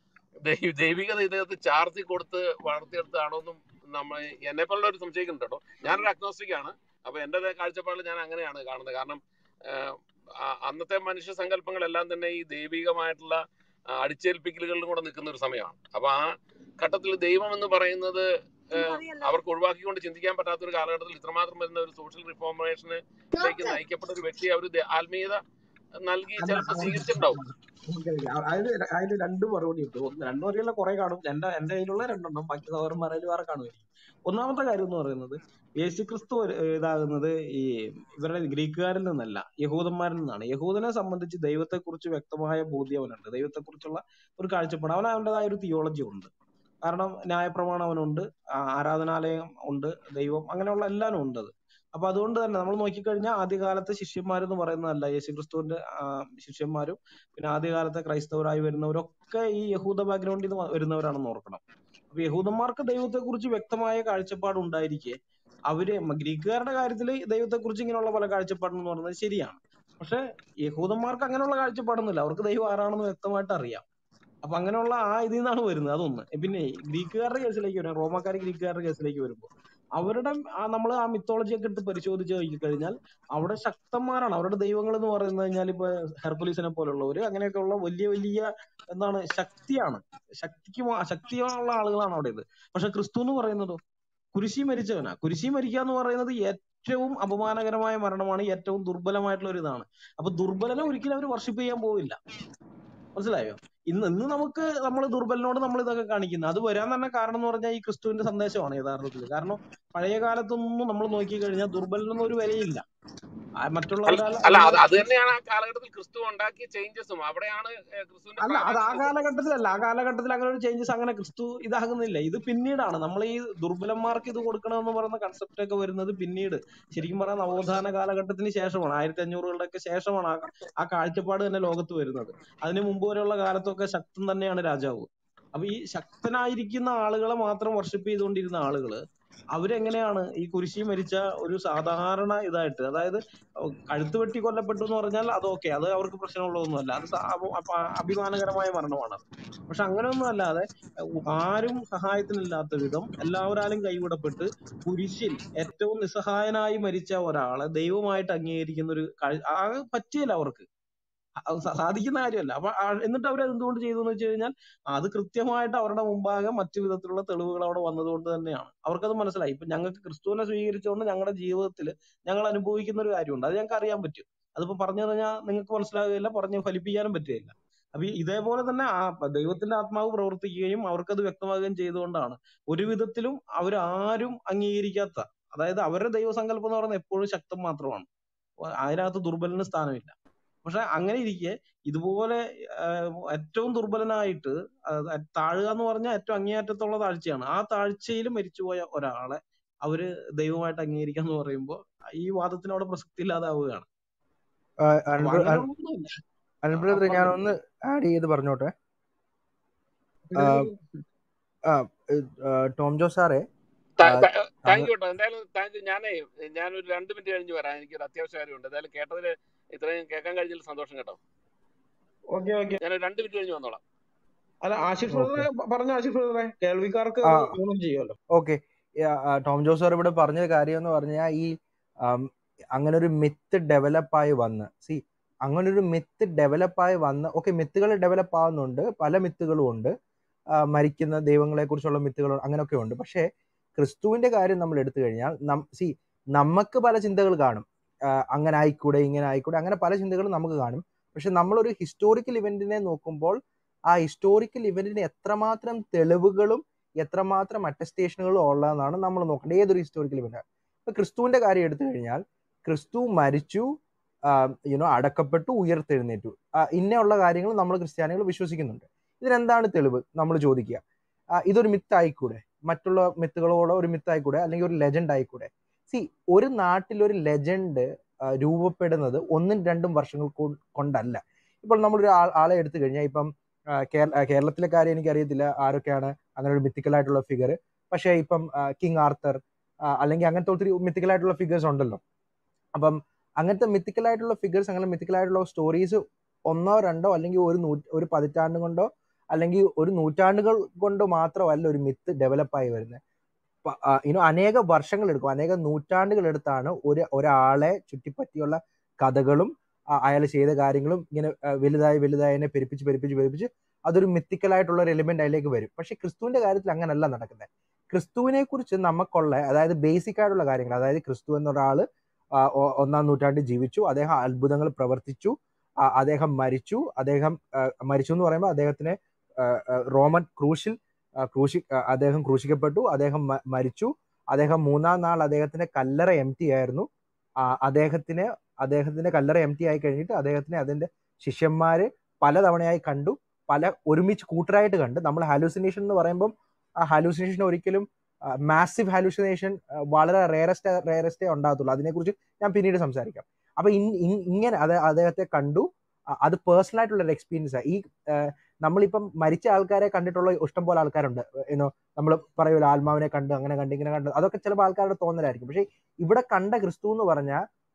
ദൈ- ദൈവികത ഇദ്ദേഹത്തെ ചാർത്തി കൊടുത്ത് വളർത്തിയെടുത്താണോ എന്നും നമ്മൾ എന്നെ പോലുള്ള ഒരു സംശയിക്കുന്നുണ്ട് കേട്ടോ ഞാനൊരു അഗ്നോസ്റ്റിക് ആണ് അപ്പൊ എന്റെ കാഴ്ചപ്പാടിൽ ഞാൻ അങ്ങനെയാണ് കാണുന്നത് കാരണം ആഹ്, ആ- അന്നത്തെ മനുഷ്യ സങ്കല്പങ്ങളെല്ലാം തന്നെ ഈ ദൈവികമായിട്ടുള്ള ആ, അടിച്ചേൽപ്പിക്കലുകളിലും കൂടെ നിൽക്കുന്ന ഒരു സമയമാണ് അപ്പൊ ആ ഘട്ടത്തിൽ ദൈവം എന്ന് പറയുന്നത് ആഹ്, അവർക്ക് ഒഴിവാക്കിക്കൊണ്ട് ചിന്തിക്കാൻ പറ്റാത്ത ഒരു കാലഘട്ടത്തിൽ ഇത്രമാത്രം വരുന്ന ഒരു സോഷ്യൽ റിഫോർമേഷനിലേക്ക് നയിക്കപ്പെട്ട ഒരു വ്യക്തി അവർ ആത്മീയത നൽകി അല്ല ചിലപ്പോൾ സ്വീകരിച്ചിട്ടുണ്ടാവും അതിന് അതിന് രണ്ട് മറുപടി ഉണ്ട് ഒന്ന് രണ്ട് മറുപടിയല്ല കുറെ കാണും എന്റെ എന്റെ കയ്യിലുള്ള രണ്ടെണ്ണം ബാക്കി സഹോദരന്മാരിൽ വേറെ കാണുമായിരിക്കും ഒന്നാമത്തെ കാര്യം എന്ന് പറയുന്നത് യേശുക്രിസ്തു ഒരു- ഇതാകുന്നത് ഈ ഇവരുടെ ഗ്രീക്കുകാരിൽ നിന്നല്ല യഹൂദന്മാരിൽ നിന്നാണ് യഹൂദനെ സംബന്ധിച്ച് ദൈവത്തെക്കുറിച്ച് വ്യക്തമായ ബോധ്യം അവനുണ്ട് ദൈവത്തെക്കുറിച്ചുള്ള ഒരു കാഴ്ചപ്പാട് അവന് അവൻ്റെതായ ഒരു തിയോളജി ഉണ്ട് കാരണം ന്യായപ്രമാണം അവനുണ്ട് ആ, ആരാധനാലയം ഉണ്ട് ദൈവം അങ്ങനെയുള്ള എല്ലാം ഉണ്ട് അത് അപ്പൊ അതുകൊണ്ട് തന്നെ നമ്മൾ നോക്കിക്കഴിഞ്ഞാൽ ആദ്യകാലത്തെ ശിഷ്യന്മാരെന്ന് പറയുന്നതല്ല യേശുക്രിസ്തുവിന്റെ ആ, ശിഷ്യന്മാരും പിന്നെ ആദ്യകാലത്തെ ക്രൈസ്തവരായി വരുന്നവരൊക്കെ ഈ യഹൂദ ബാക്ക്ഗ്രൗണ്ടിൽ നിന്ന് വരുന്നവരാണെന്ന് ഓർക്കണം അപ്പൊ യഹൂദന്മാർക്ക് ദൈവത്തെ കുറിച്ച് വ്യക്തമായ കാഴ്ചപ്പാട് ഉണ്ടായിരിക്കെ അവര് മ- ഗ്രീക്കുകാരുടെ കാര്യത്തിൽ ദൈവത്തെ കുറിച്ച് ഇങ്ങനെയുള്ള പല കാഴ്ചപ്പാടെന്ന് പറയുന്നത് ശരിയാണ് പക്ഷെ യഹൂദന്മാർക്ക് അങ്ങനെയുള്ള കാഴ്ചപ്പാടൊന്നുമില്ല അവർക്ക് ദൈവം ആരാണെന്ന് വ്യക്തമായിട്ട് അറിയാം അപ്പൊ അങ്ങനെയുള്ള ആ ഇതിൽ നിന്നാണ് വരുന്നത് അതൊന്ന് പിന്നെ ഗ്രീക്കുകാരുടെ കേസിലേക്ക് വരാം റോമാക്കാർ ഗ്രീക്കുകാരുടെ കേസിലേക്ക് വരുമ്പോൾ അവരുടെ നമ്മൾ ആ മിത്തോളജി ഒക്കെ എടുത്ത് പരിശോധിച്ച് നോക്കി കഴിഞ്ഞാൽ അവിടെ ശക്തന്മാരാണ് അവരുടെ ദൈവങ്ങൾ എന്ന് പറയുന്നത് കഴിഞ്ഞാൽ ഇപ്പൊ ഹെർക്കുലീസിനെ പോലുള്ളവര് അങ്ങനെയൊക്കെയുള്ള വലിയ വലിയ എന്താണ് ശക്തിയാണ് ശക്തിക്ക് മാ- ശക്തിയുള്ള ആളുകളാണ് അവിടെ ഇത് പക്ഷെ ക്രിസ്തു എന്ന് പറയുന്നതോ കുരിശി മരിച്ചവനാ കുരിശി മരിക്കുക എന്ന് പറയുന്നത് ഏറ്റവും അപമാനകരമായ മരണമാണ് ഏറ്റവും ദുർബലമായിട്ടുള്ള ഒരു ഇതാണ് അപ്പൊ ദുർബലനെ ഒരിക്കലും അവർ വർഷിപ്പ് ചെയ്യാൻ പോവില്ല മനസ്സിലായോ ഇന്ന് ഇന്ന് നമുക്ക് നമ്മൾ ദുർബലനോട് നമ്മൾ ഇതൊക്കെ കാണിക്കുന്നത് അത് വരാൻ തന്നെ കാരണം എന്ന് പറഞ്ഞാൽ ഈ ക്രിസ്തുവിന്റെ സന്ദേശമാണ് യഥാർത്ഥത്തിൽ കാരണം പഴയ കാലത്തൊന്നും നമ്മൾ നോക്കി കഴിഞ്ഞാൽ ദുർബലനൊന്നും ഒരു വിലയില്ല ആ അല്ല മറ്റുള്ളവരാൽ അല്ല അവര് അത് അത് തന്നെയാണ് ആ കാലഘട്ടത്തിൽ ക്രിസ്തു ഉണ്ടാക്കിയ ചേഞ്ചസും അവിടെയാണ് ഏഹ്, ക്രിസ്തുവിന്റെ അല്ല അത് ആ പ്രാധാന്യം കാലഘട്ടത്തിലല്ല ആ കാലഘട്ടത്തിൽ അങ്ങനെ ഒരു ചേഞ്ചസ് അങ്ങനെ ക്രിസ്തു ഇതാകുന്നില്ല ഇത് പിന്നീടാണ് നമ്മൾ ഈ ദുർബലന്മാർക്ക് ഇത് കൊടുക്കണമെന്ന് പറയുന്ന കൺസെപ്റ്റ് ഒക്കെ വരുന്നത് പിന്നീട് ശരിക്കും പറഞ്ഞാൽ നവോത്ഥാന കാലഘട്ടത്തിന് ശേഷമാണ് ആയിരത്തി അഞ്ഞൂറുകളുടെ ഒക്കെ ശേഷമാണ് ആ ആ കാഴ്ചപ്പാട് തന്നെ ലോകത്ത് വരുന്നത് അതിന് മുമ്പ് വരെയുള്ള കാലത്തൊക്കെ ശക്തൻ തന്നെയാണ് രാജാവ് അപ്പൊ ഈ ശക്തനായിരിക്കുന്ന ആളുകളെ മാത്രം വർഷിപ്പ് ചെയ്തുകൊണ്ടിരുന്ന ആളുകള് അവരെങ്ങനെയാണ് ഈ കുരിശി മരിച്ച ഒരു സാധാരണ ഇതായിട്ട് അതായത് കഴുത്ത് വെട്ടി കൊല്ലപ്പെട്ടു എന്ന് പറഞ്ഞാൽ അത് ഓക്കെ അത് അവർക്ക് പ്രശ്നമുള്ളതൊന്നുമല്ല അത് സ- അപ- അപ- അഭിമാനകരമായ മരണമാണ് അത് പക്ഷെ അങ്ങനെയൊന്നും അല്ലാതെ ഉ- ആരും സഹായത്തിനില്ലാത്ത വിധം എല്ലാവരാലും കൈവിടപ്പെട്ട് കുരിശിൽ ഏറ്റവും നിസ്സഹായനായി മരിച്ച ഒരാളെ ദൈവമായിട്ട് അംഗീകരിക്കുന്ന ഒരു കാഴ്ച ആ പറ്റിയല്ല അവർക്ക് അത് സ- സാധിക്കുന്ന കാര്യമല്ല അപ്പൊ ആ- എന്നിട്ട് അവർ എന്തുകൊണ്ട് ചെയ്തു എന്ന് വെച്ച് കഴിഞ്ഞാൽ അത് കൃത്യമായിട്ട് അവരുടെ മുമ്പാകെ മറ്റു വിധത്തിലുള്ള തെളിവുകൾ അവിടെ വന്നതുകൊണ്ട് തന്നെയാണ് അവർക്കത് മനസ്സിലായി ഇപ്പൊ ഞങ്ങൾക്ക് ക്രിസ്തുവിനെ സ്വീകരിച്ചുകൊണ്ട് ഞങ്ങളുടെ ജീവിതത്തിൽ ഞങ്ങൾ അനുഭവിക്കുന്ന ഒരു കാര്യമുണ്ട് അത് ഞങ്ങൾക്ക് അറിയാൻ പറ്റും അതിപ്പോ പറഞ്ഞു കഴിഞ്ഞാൽ നിങ്ങൾക്ക് മനസ്സിലാകുകയില്ല പറഞ്ഞ് ഫലിപ്പിക്കാനും പറ്റുകയില്ല അപ്പൊ ഈ ഇതേപോലെ തന്നെ ആ പ- ദൈവത്തിന്റെ ആത്മാവ് പ്രവർത്തിക്കുകയും അവർക്കത് വ്യക്തമാകുകയും ചെയ്തുകൊണ്ടാണ് ഒരു വിധത്തിലും അവരാരും അംഗീകരിക്കാത്ത അതായത് അവരുടെ ദൈവസങ്കല്പം എന്ന് പറയുന്നത് എപ്പോഴും ശക്തം മാത്രമാണ് അതിനകത്ത് ദുർബലന് സ്ഥാനമില്ല പക്ഷെ അങ്ങനെ ഇരിക്കെ ഇതുപോലെ ആഹ് ഏറ്റവും ദുർബലനായിട്ട് ആഹ് താഴുക എന്ന് പറഞ്ഞാൽ ഏറ്റവും അങ്ങേയറ്റത്തുള്ള താഴ്ചയാണ് ആ താഴ്ചയിൽ മരിച്ചുപോയ ഒരാളെ അവര് ദൈവമായിട്ട് അംഗീകരിക്കുക എന്ന് പറയുമ്പോൾ ഈ വാദത്തിനോട് പ്രസക്തി ഇല്ലാതാവുകയാണ് അപ്പൊ അൻബ്ര അങ്ങനെയൊന്നുമില്ല അനിൽ ആ ബ്രദർ ഞാൻ പറഞ്ഞു ഒന്ന് ആഡ് ചെയ്ത് പറഞ്ഞോട്ടെ പിന്നെ ആ, ഇത് ആ, ഇത്, ആ, ടോം ജോ സാറേ ആ, താങ്ക് അങ്ങ് യു കേട്ടോ എന്തായാലും താങ്ക് യു ഞാനേ ഞാനൊരു രണ്ട് മിനിറ്റ് കഴിഞ്ഞ് വരാം എനിക്കൊരു അത്യാവശ്യ കാര്യമുണ്ട് എന്തായാലും കേട്ടതിൽ ഇത്രയും കേൾക്കാൻ കഴിഞ്ഞതിൽ സന്തോഷം കേട്ടോ ഓക്കെ ഓക്കെ ഞാൻ രണ്ട് മിനിറ്റ് കഴിഞ്ഞ് വന്നോളാം അല്ല ആശിഷ് ഓക്കെ ബ്രദറെ പറഞ്ഞ ആശിഷ് ബ്രദറെ കേൾവിക്കാർക്ക് ആ അത് ഗുണം ചെയ്യുമല്ലോ ഓക്കെ ടോം ജോ സാർ ഇവിടെ പറഞ്ഞ കാര്യം എന്ന് പറഞ്ഞാൽ ഈ ആം, അങ്ങനെ ഒരു മിത്ത് ഡെവലപ്പായി വന്ന് സി അങ്ങനെ ഒരു മിത്ത് ഡെവലപ്പായി വന്ന് ഓക്കെ മിത്തുകൾ ഡെവലപ്പ് ആവുന്നുണ്ട് പല മിത്തുകളും ഉണ്ട് ആ, മരിക്കുന്ന ദൈവങ്ങളെ കുറിച്ചുള്ള മിത്തുകൾ അങ്ങനെയൊക്കെ ഉണ്ട് പക്ഷേ ക്രിസ്തുവിന്റെ കാര്യം നമ്മൾ എടുത്തു കഴിഞ്ഞാൽ സി നമുക്ക് പല ചിന്തകൾ കാണും ആ, അങ്ങനെ ആയിക്കൂടെ ഇങ്ങനെ ആയിക്കൂടെ അങ്ങനെ പല ചിന്തകളും നമുക്ക് കാണും പക്ഷെ നമ്മളൊരു ഹിസ്റ്റോറിക്കൽ ഇവന്റിനെ നോക്കുമ്പോൾ ആ ഹിസ്റ്റോറിക്കൽ ഇവന്റിന് എത്രമാത്രം തെളിവുകളും എത്രമാത്രം അറ്റസ്റ്റേഷനുകളും ഉള്ളതെന്നാണ് നമ്മൾ നോക്കേണ്ടത് ഏതൊരു ഹിസ്റ്റോറിക്കൽ ഇവന്റ് ഇപ്പൊ ക്രിസ്തുവിന്റെ കാര്യം എടുത്തു കഴിഞ്ഞാൽ ക്രിസ്തു മരിച്ചു യുനോ അടക്കപ്പെട്ടു ഉയർത്തെഴുന്നേറ്റു ആ, ഇങ്ങനെയുള്ള കാര്യങ്ങൾ നമ്മൾ ക്രിസ്ത്യാനികൾ വിശ്വസിക്കുന്നുണ്ട് ഇതിനെന്താണ് തെളിവ് നമ്മൾ ചോദിക്കുക ആ, ഇതൊരു മിത്ത് ആയിക്കൂടെ മറ്റുള്ള മിത്തുകളോട് ഒരു മിത്ത് ആയിക്കൂടെ അല്ലെങ്കിൽ ഒരു ലെജൻഡ് ആയിക്കൂടെ സി ഒരു നാട്ടിൽ ഒരു ലെജൻഡ് രൂപപ്പെടുന്നത് ഒന്നും രണ്ടും വർഷങ്ങൾ കൊ- കൊണ്ടല്ല ഇപ്പോൾ നമ്മളൊരു ആൾ- ആളെ എടുത്തു കഴിഞ്ഞാൽ ഇപ്പം ആ, കേര- ആ, കേരളത്തിലെ കാര്യം എനിക്കറിയത്തില്ല ആരൊക്കെയാണ് അങ്ങനെ ഒരു mythical ആയിട്ടുള്ള ഫിഗർ പക്ഷേ ഇപ്പം കിങ് ആർത്തർ ആ, അല്ലെങ്കിൽ അങ്ങനത്തെ ഒത്തിരി mythical ആയിട്ടുള്ള ഫിഗേഴ്സ് ഉണ്ടല്ലോ അപ്പം അങ്ങനത്തെ mythical ആയിട്ടുള്ള ഫിഗേഴ്സ് അങ്ങനെ mythical ആയിട്ടുള്ള സ്റ്റോറീസ് ഒന്നോ രണ്ടോ അല്ലെങ്കിൽ ഒരു നൂ ഒരു പതിറ്റാണ്ട് കൊണ്ടോ അല്ലെങ്കിൽ ഒരു നൂറ്റാണ്ടുകൾ കൊണ്ട് മാത്രമല്ല ഒരു മിത്ത് ഡെവലപ്പായി വരുന്നത് ഇനോ അനേക വർഷങ്ങൾ എടുക്കും അനേക നൂറ്റാണ്ടുകൾ എടുത്താണ് ഒരു ഒരാളെ ചുറ്റിപ്പറ്റിയുള്ള കഥകളും അയാൾ ചെയ്ത കാര്യങ്ങളും ഇങ്ങനെ ആ, വലുതായി വലുതായി അതിനെ പെരുപ്പിച്ച് പെരുപ്പിച്ച് പെരുപ്പിച്ച് അതൊരു mythical ആയിട്ടുള്ള ഒരു എലിമെന്റ് അതിലേക്ക് വരും പക്ഷെ ക്രിസ്തുവിന്റെ കാര്യത്തിൽ അങ്ങനല്ല നടക്കുന്നത് ക്രിസ്തുവിനെ കുറിച്ച് നമുക്കുള്ള അതായത് ബേസിക് ആയിട്ടുള്ള കാര്യങ്ങൾ അതായത് ക്രിസ്തു എന്നൊരാള് ആ, ഒ- ഒന്നാം നൂറ്റാണ്ടിൽ ജീവിച്ചു അദ്ദേഹം അത്ഭുതങ്ങൾ പ്രവർത്തിച്ചു ആ, അദ്ദേഹം മരിച്ചു അദ്ദേഹം ആ, മരിച്ചു എന്ന് പറയുമ്പോൾ അദ്ദേഹത്തിന് ആ, ആ, റോമൻ ക്രൂശിൽ ആ, ക്രൂശി ആ, അദ്ദേഹം ക്രൂശിക്കപ്പെട്ടു അദ്ദേഹം മ- മരിച്ചു അദ്ദേഹം മൂന്നാം നാൾ അദ്ദേഹത്തിന്റെ കല്ലറ എം ടി ആയിരുന്നു ആ, അദ്ദേഹത്തിന് അദ്ദേഹത്തിന്റെ കല്ലറ എം ടി ആയി കഴിഞ്ഞിട്ട് അദ്ദേഹത്തിനെ അതിന്റെ ശിഷ്യന്മാര് പലതവണയായി കണ്ടു പല ഒരുമിച്ച് കൂട്ടരായിട്ട് കണ്ട് നമ്മൾ ഹാലൂസിനേഷൻ എന്ന് പറയുമ്പം ആ ഹാലൂസിനേഷൻ ഒരിക്കലും മാസീവ് ഹാലൂസിനേഷൻ വളരെ റേറസ്റ്റ് റേറസ്റ്റേ ഉണ്ടാകത്തുള്ളൂ അതിനെക്കുറിച്ച് ഞാൻ പിന്നീട് സംസാരിക്കാം അപ്പൊ ഇൻ- ഇൻ- ഇങ്ങനെ അത് അദ്ദേഹത്തെ കണ്ടു അ- അത് പേഴ്സണൽ ആയിട്ടുള്ള ഒരു എക്സ്പീരിയൻസ് ഈ ആ, നമ്മളിപ്പം മരിച്ച ആൾക്കാരെ കണ്ടിട്ടുള്ള ഇഷ്ടം പോലെ ആൾക്കാരുണ്ട് ഏനോ നമ്മൾ പറയൂല ആത്മാവിനെ കണ്ട് അങ്ങനെ കണ്ട് ഇങ്ങനെ കണ്ട് അതൊക്കെ ചിലപ്പോൾ ആൾക്കാരുടെ തോന്നലായിരിക്കും പക്ഷെ ഇവിടെ കണ്ട ക്രിസ്തു എന്ന് പറഞ്ഞാൽ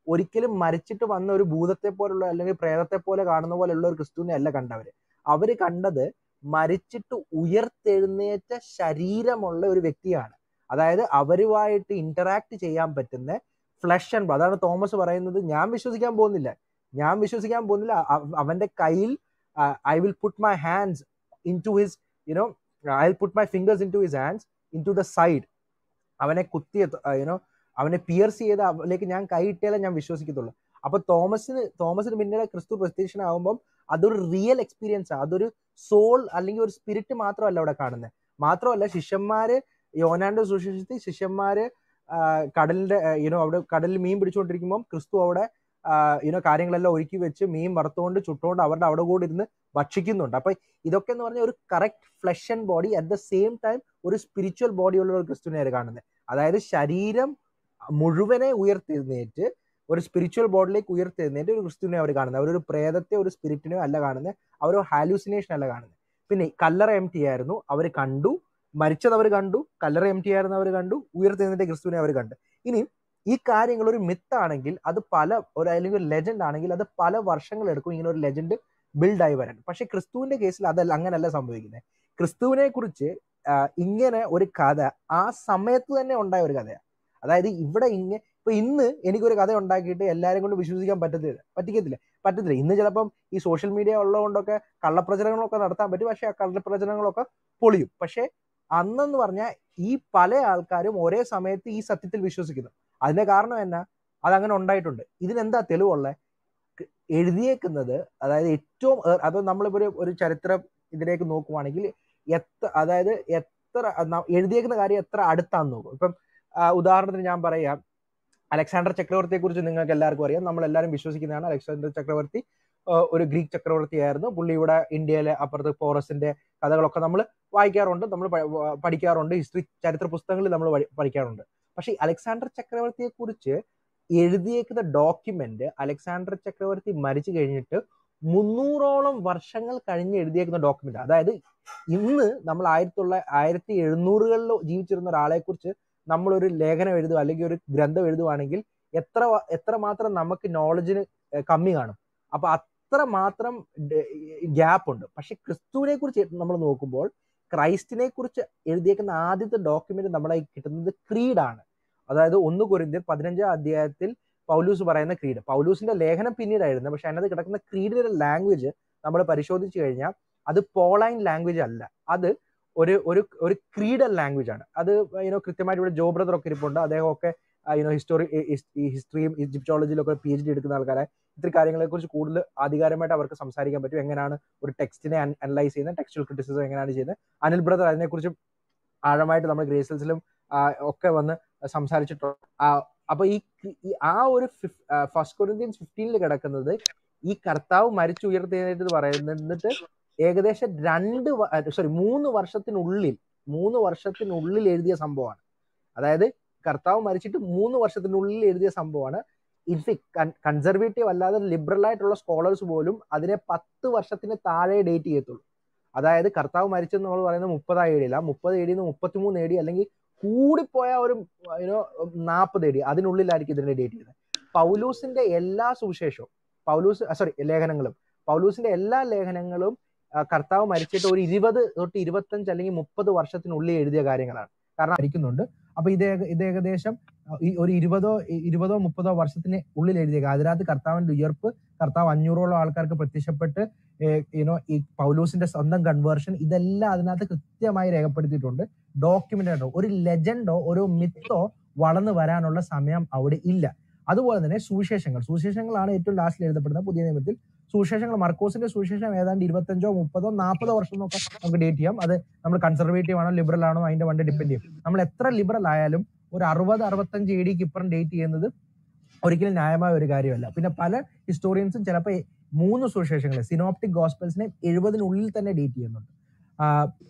ഒരിക്കലും മരിച്ചിട്ട് വന്ന ഒരു ഭൂതത്തെ പോലുള്ള അല്ലെങ്കിൽ പ്രേതത്തെ പോലെ കാണുന്ന പോലെയുള്ള ഒരു ക്രിസ്തുവിനെ അല്ല കണ്ടവര് അവര് കണ്ടത് മരിച്ചിട്ട് ഉയർത്തെഴുന്നേറ്റ ശരീരമുള്ള ഒരു വ്യക്തിയാണ് അതായത് അവരുമായിട്ട് ഇന്ററാക്ട് ചെയ്യാൻ പറ്റുന്ന ഫ്ലഷ് ആൻഡ് അതാണ് തോമസ് പറയുന്നത് ഞാൻ വിശ്വസിക്കാൻ പോകുന്നില്ല ഞാൻ വിശ്വസിക്കാൻ പോകുന്നില്ല അവ- അവന്റെ കയ്യിൽ I will put my hands in to his you know I will put my fingers in to his hands in to the side അവനെ കുത്തി യുനോ അവനെ പിയർസ് ചെയ്ത് അവലേക്ക് ഞാൻ കൈയിട്ടാലേ ഞാൻ വിശ്വസിക്കത്തുള്ളൂ അപ്പൊ തോമസിന് തോമസിന് പിന്നീട് ക്രിസ്തു പ്രത്യക്ഷനാകുമ്പം അതൊരു റിയൽ എക്സ്പീരിയൻസ് അതൊരു സോൾ അല്ലെങ്കിൽ ഒരു സ്പിരിറ്റ് മാത്രമല്ല അവിടെ കാണുന്നത് മാത്രമല്ല ശിഷ്യന്മാര് യോനാന്റെ സുശേഷത്തിൽ ശിഷ്യന്മാര് ആ, കടലിന്റെ യുനോ അവിടെ കടലിൽ മീൻ പിടിച്ചുകൊണ്ടിരിക്കുമ്പോൾ ക്രിസ്തു അവിടെ യുനോ കാര്യങ്ങളെല്ലാം ഒരുക്കി വെച്ച് മീൻ വറുത്തുകൊണ്ട് ചുട്ടുകൊണ്ട് അവരുടെ അവിടെ കൂടെ ഇരുന്ന് ഭക്ഷിക്കുന്നുണ്ട് അപ്പൊ ഇതൊക്കെ എന്ന് പറഞ്ഞാൽ ഒരു correct flesh and body at the same time ഒരു സ്പിരിച്വൽ ബോഡി ഉള്ള ഒരു ക്രിസ്തുവിനെയാണ് കാണുന്നത് അതായത് ശരീരം മുഴുവനെ ഉയർത്തെഴുന്നേറ്റ് ഒരു സ്പിരിച്വൽ ബോഡിയിലേക്ക് ഉയർത്തെഴുന്നേറ്റ് ഒരു ക്രിസ്തുവിനെ അവർ കാണുന്നത് അവരൊരു പ്രേതത്തെ ഒരു സ്പിരിറ്റിനെയോ അല്ല കാണുന്നത് അവർ ഹാലൂസിനേഷൻ അല്ല കാണുന്നത് പിന്നെ കല്ലറ എം ടി ആയിരുന്നു അവർ കണ്ടു മരിച്ചത് അവർ കണ്ടു കല്ലറ എം ടി ആയിരുന്നു അവർ കണ്ടു ഉയർത്തെഴുന്നേറ്റ ക്രിസ്തുവിനെ അവർ കണ്ടു ഇനി ഈ കാര്യങ്ങൾ ഒരു മിത്ത് ആണെങ്കിൽ അത് പല ഒരു അല്ലെങ്കിൽ ഒരു ലെജൻഡ് ആണെങ്കിൽ അത് പല വർഷങ്ങൾ എടുക്കും ഇങ്ങനെ ഒരു ലെജൻഡ് ബിൽഡ് ആയി വരാൻ പക്ഷെ ക്രിസ്തുവിന്റെ കേസിൽ അതല്ല അങ്ങനല്ല സംഭവിക്കുന്നത് ക്രിസ്തുവിനെ കുറിച്ച് ഇങ്ങനെ ഒരു കഥ ആ സമയത്ത് തന്നെ ഉണ്ടായ ഒരു കഥയാണ് അതായത് ഇവിടെ ഇങ്ങനെ ഇപ്പൊ ഇന്ന് എനിക്കൊരു കഥ ഉണ്ടാക്കിയിട്ട് എല്ലാവരും കൊണ്ട് വിശ്വസിക്കാൻ പറ്റത്തില്ല പറ്റിക്കത്തില്ല പറ്റത്തില്ല ഇന്ന് ചിലപ്പം ഈ സോഷ്യൽ മീഡിയ ഉള്ളതുകൊണ്ടൊക്കെ കള്ളപ്രചരണങ്ങളൊക്കെ നടത്താൻ പറ്റും പക്ഷെ ആ കള്ളപ്രചരണങ്ങളൊക്കെ പൊളിയും പക്ഷെ അന്നെന്ന് പറഞ്ഞാൽ ഈ പല ആൾക്കാരും ഒരേ സമയത്ത് ഈ സത്യത്തിൽ വിശ്വസിക്കുന്നു അതിന്റെ കാരണം എന്നാ അതങ്ങനെ ഉണ്ടായിട്ടുണ്ട് ഇതിനെന്താ തെളിവുള്ളത് എഴുതിയേക്കുന്നത് അതായത് ഏറ്റവും ഏർ- അത് നമ്മളിപ്പോ ഒരു ഒരു ചരിത്രം ഇതിലേക്ക് നോക്കുവാണെങ്കിൽ എത്ര അതായത് എത്ര ന- എഴുതിയേക്കുന്ന കാര്യം എത്ര അടുത്താന്ന് നോക്കും ഇപ്പം ആ, ഉദാഹരണത്തിന് ഞാൻ പറയാം അലക്സാണ്ടർ ചക്രവർത്തിയെ കുറിച്ച് നിങ്ങൾക്ക് എല്ലാവർക്കും അറിയാം നമ്മൾ എല്ലാവരും വിശ്വസിക്കുന്നതാണ് അലക്സാണ്ടർ ചക്രവർത്തി ആ, ഒരു ഗ്രീക്ക് ചക്രവർത്തിയായിരുന്നു പുള്ളി ഇവിടെ ഇന്ത്യയിലെ അപ്പുറത്ത് പോറസിന്റെ കഥകളൊക്കെ നമ്മൾ വായിക്കാറുണ്ട് നമ്മൾ പഠിക്കാറുണ്ട് ഹിസ്റ്ററി ചരിത്ര പുസ്തകങ്ങളിൽ നമ്മൾ പഠിക്കാറുണ്ട് പക്ഷെ ഈ അലക്സാണ്ടർ ചക്രവർത്തിയെ കുറിച്ച് എഴുതിയേക്കുന്ന ഡോക്യുമെന്റ് അലക്സാണ്ടർ ചക്രവർത്തി മരിച്ചു കഴിഞ്ഞിട്ട് മുന്നൂറോളം വർഷങ്ങൾ കഴിഞ്ഞ് എഴുതിയേക്കുന്ന ഡോക്യുമെന്റ് അതായത് ഇന്ന് നമ്മൾ ആയിരത്തി തൊള്ള ആയിരത്തി എഴുന്നൂറുകളിൽ ജീവിച്ചിരുന്ന ഒരാളെ കുറിച്ച് നമ്മളൊരു ലേഖനം എഴുതുക അല്ലെങ്കിൽ ഒരു ഗ്രന്ഥം എഴുതുവാണെങ്കിൽ എത്ര വ- എത്ര മാത്രം നമുക്ക് നോളജിന് കമ്മി കാണും അപ്പൊ അത്ര മാത്രം ഗ്യാപ്പ് ഉണ്ട് പക്ഷെ ക്രിസ്തുവിനെ കുറിച്ച് നമ്മൾ നോക്കുമ്പോൾ ക്രൈസ്റ്റിനെ കുറിച്ച് എഴുതിയേക്കുന്ന ആദ്യത്തെ ഡോക്യുമെന്റ് നമ്മളെ കിട്ടുന്നത് ക്രീഡാണ് അതായത് ഒന്ന് കൊരിന്ത്യർ പതിനഞ്ചാം അധ്യായത്തിൽ പൗലൂസ് പറയുന്ന ക്രീഡ് പൗലൂസിന്റെ ലേഖനം പിന്നീടായിരുന്നു പക്ഷെ അതിനകത്ത് കിടക്കുന്ന ക്രീഡിന്റെ ലാംഗ്വേജ് നമ്മൾ പരിശോധിച്ചു കഴിഞ്ഞാൽ അത് പോളൈൻ ലാംഗ്വേജ് അല്ല അത് ഒരു ഒരു ഒരു ക്രീഡൽ ലാംഗ്വേജ് ആണ് അത് യുനോ കൃത്യമായിട്ട് ഇവിടെ ജോ ബ്രദർ ഒക്കെ ഇരിപ്പുണ്ട് അദ്ദേഹം ഒക്കെ യുനോ ഹിസ്റ്റോറി ഹിസ്റ്ററിയും ഈജിപ്റ്റോളജിയിലൊക്കെ പി എച്ച് ഡി എടുക്കുന്ന ആൾക്കാരെ ഇത്തരം കാര്യങ്ങളെ കുറിച്ച് കൂടുതൽ ആധികാരമായിട്ട് അവർക്ക് സംസാരിക്കാൻ പറ്റും എങ്ങനെയാണ് ഒരു ടെക്സ്റ്റിനെ അനലൈസ് ചെയ്യുന്നത് ടെക്സ്റ്റൽ ക്രിറ്റിസിസം എങ്ങനെയാണ് ചെയ്യുന്നത് അനിൽ ബ്രദർ അതിനെക്കുറിച്ച് ആഴമായിട്ട് നമ്മൾ ഗ്രേസൽസിലും ഒക്കെ വന്ന് സംസാരിച്ചിട്ടുണ്ട് ആ, അപ്പൊ ഈ ഈ ആ ഒരു ഫസ്റ്റ് കൊറിന്ത്യൻസ് ഫിഫ്റ്റീനിൽ കിടക്കുന്നത് ഈ കർത്താവ് മരിച്ചു ഉയർത്തെഴുന്നേറ്റ് പറയുന്നിട്ട് ഏകദേശം രണ്ട് സോറി മൂന്ന് വർഷത്തിനുള്ളിൽ മൂന്ന് വർഷത്തിനുള്ളിൽ എഴുതിയ സംഭവമാണ് അതായത് കർത്താവ് മരിച്ചിട്ട് മൂന്ന് വർഷത്തിനുള്ളിൽ എഴുതിയ സംഭവമാണ് ഇൻഫിക് കൺസർവേറ്റീവ് അല്ലാതെ ലിബറൽ ആയിട്ടുള്ള സ്കോളേഴ്സ് പോലും അതിനെ പത്ത് വർഷത്തിന് താഴെ ഡേറ്റ് ചെയ്യത്തുള്ളൂ അതായത് കർത്താവ് മരിച്ചെന്ന് നമ്മൾ പറയുന്നത് മുപ്പതാം ഏടിയില്ല മുപ്പത് ഏടിയിൽ നിന്ന് മുപ്പത്തിമൂന്ന് ഏടി അല്ലെങ്കിൽ കൂടിപ്പോയ ഒരു യുനോ നാൽപ്പത് ഏടി അതിനുള്ളിലായിരിക്കും ഇതിന്റെ ഡേറ്റ് ചെയ്യുന്നത് പൗലൂസിന്റെ എല്ലാ സുവിശേഷവും പൗലൂസ് സോറി ലേഖനങ്ങളും പൗലൂസിന്റെ എല്ലാ ലേഖനങ്ങളും ആ, കർത്താവ് മരിച്ചിട്ട് ഒരു ഇരുപത് തൊട്ട് ഇരുപത്തഞ്ച് അല്ലെങ്കിൽ മുപ്പത് വർഷത്തിനുള്ളിൽ എഴുതിയ കാര്യങ്ങളാണ് കാരണം മരിക്കുന്നുണ്ട് അപ്പൊ ഇത് ഏക- ഇത് ഏകദേശം ആ, ഈ ഒരു ഇരുപതോ ഇ- ഇരുപതോ മുപ്പതോ വർഷത്തിന് ഉള്ളിൽ എഴുതിയ കാര്യം. അതിനകത്ത് കർത്താവിന്റെ ഉയർപ്പ് കർത്താവ് അഞ്ഞൂറോളം ആൾക്കാർക്ക് പ്രത്യക്ഷപ്പെട്ട് യുനോ ഈ പൗലൂസിന്റെ സ്വന്തം കൺവേർഷൻ ഇതെല്ലാം അതിനകത്ത് കൃത്യമായി രേഖപ്പെടുത്തിയിട്ടുണ്ട് ഡോക്യുമെന്റ് ആയിട്ടോ ഒരു ലെജൻഡോ ഒരു മിത്തോ വളർന്നു വരാനുള്ള സമയം അവിടെ ഇല്ല അതുപോലെ തന്നെ സുവിശേഷങ്ങൾ സുവിശേഷങ്ങളാണ് ഏറ്റവും ലാസ്റ്റിൽ എഴുതപ്പെടുന്നത് പുതിയ നിയമത്തിൽ സുവിശേഷങ്ങൾ മർക്കോസിന്റെ സുവിശേഷം ഏതാണ്ട് ഇരുപത്തഞ്ചോ മുപ്പതോ നാൽപ്പതോ വർഷം എന്നൊക്കെ നമുക്ക് ഡേറ്റ് ചെയ്യാം അത് നമ്മൾ കൺസർവേറ്റീവ് ആണോ ലിബറൽ ആണോ അതിന്റെ വണ്ടി ഡിപ്പെൻഡ് ചെയ്യും നമ്മൾ എത്ര ലിബറൽ ആയാലും ഒരു അറുപത് അറുപത്തഞ്ച് എ ഡിക്ക് ഇപ്പുറം ഡേറ്റ് ചെയ്യുന്നത് ഒരിക്കലും ന്യായമായ ഒരു കാര്യമല്ല പിന്നെ പല ഹിസ്റ്റോറിയൻസും ചിലപ്പോൾ മൂന്ന് സുവിശേഷങ്ങളെ സിനോപ്റ്റിക് ഗോസ്പൽസിനെ എഴുപതിനുള്ളിൽ തന്നെ ഡേറ്റ് ചെയ്യുന്നുണ്ട് ആ,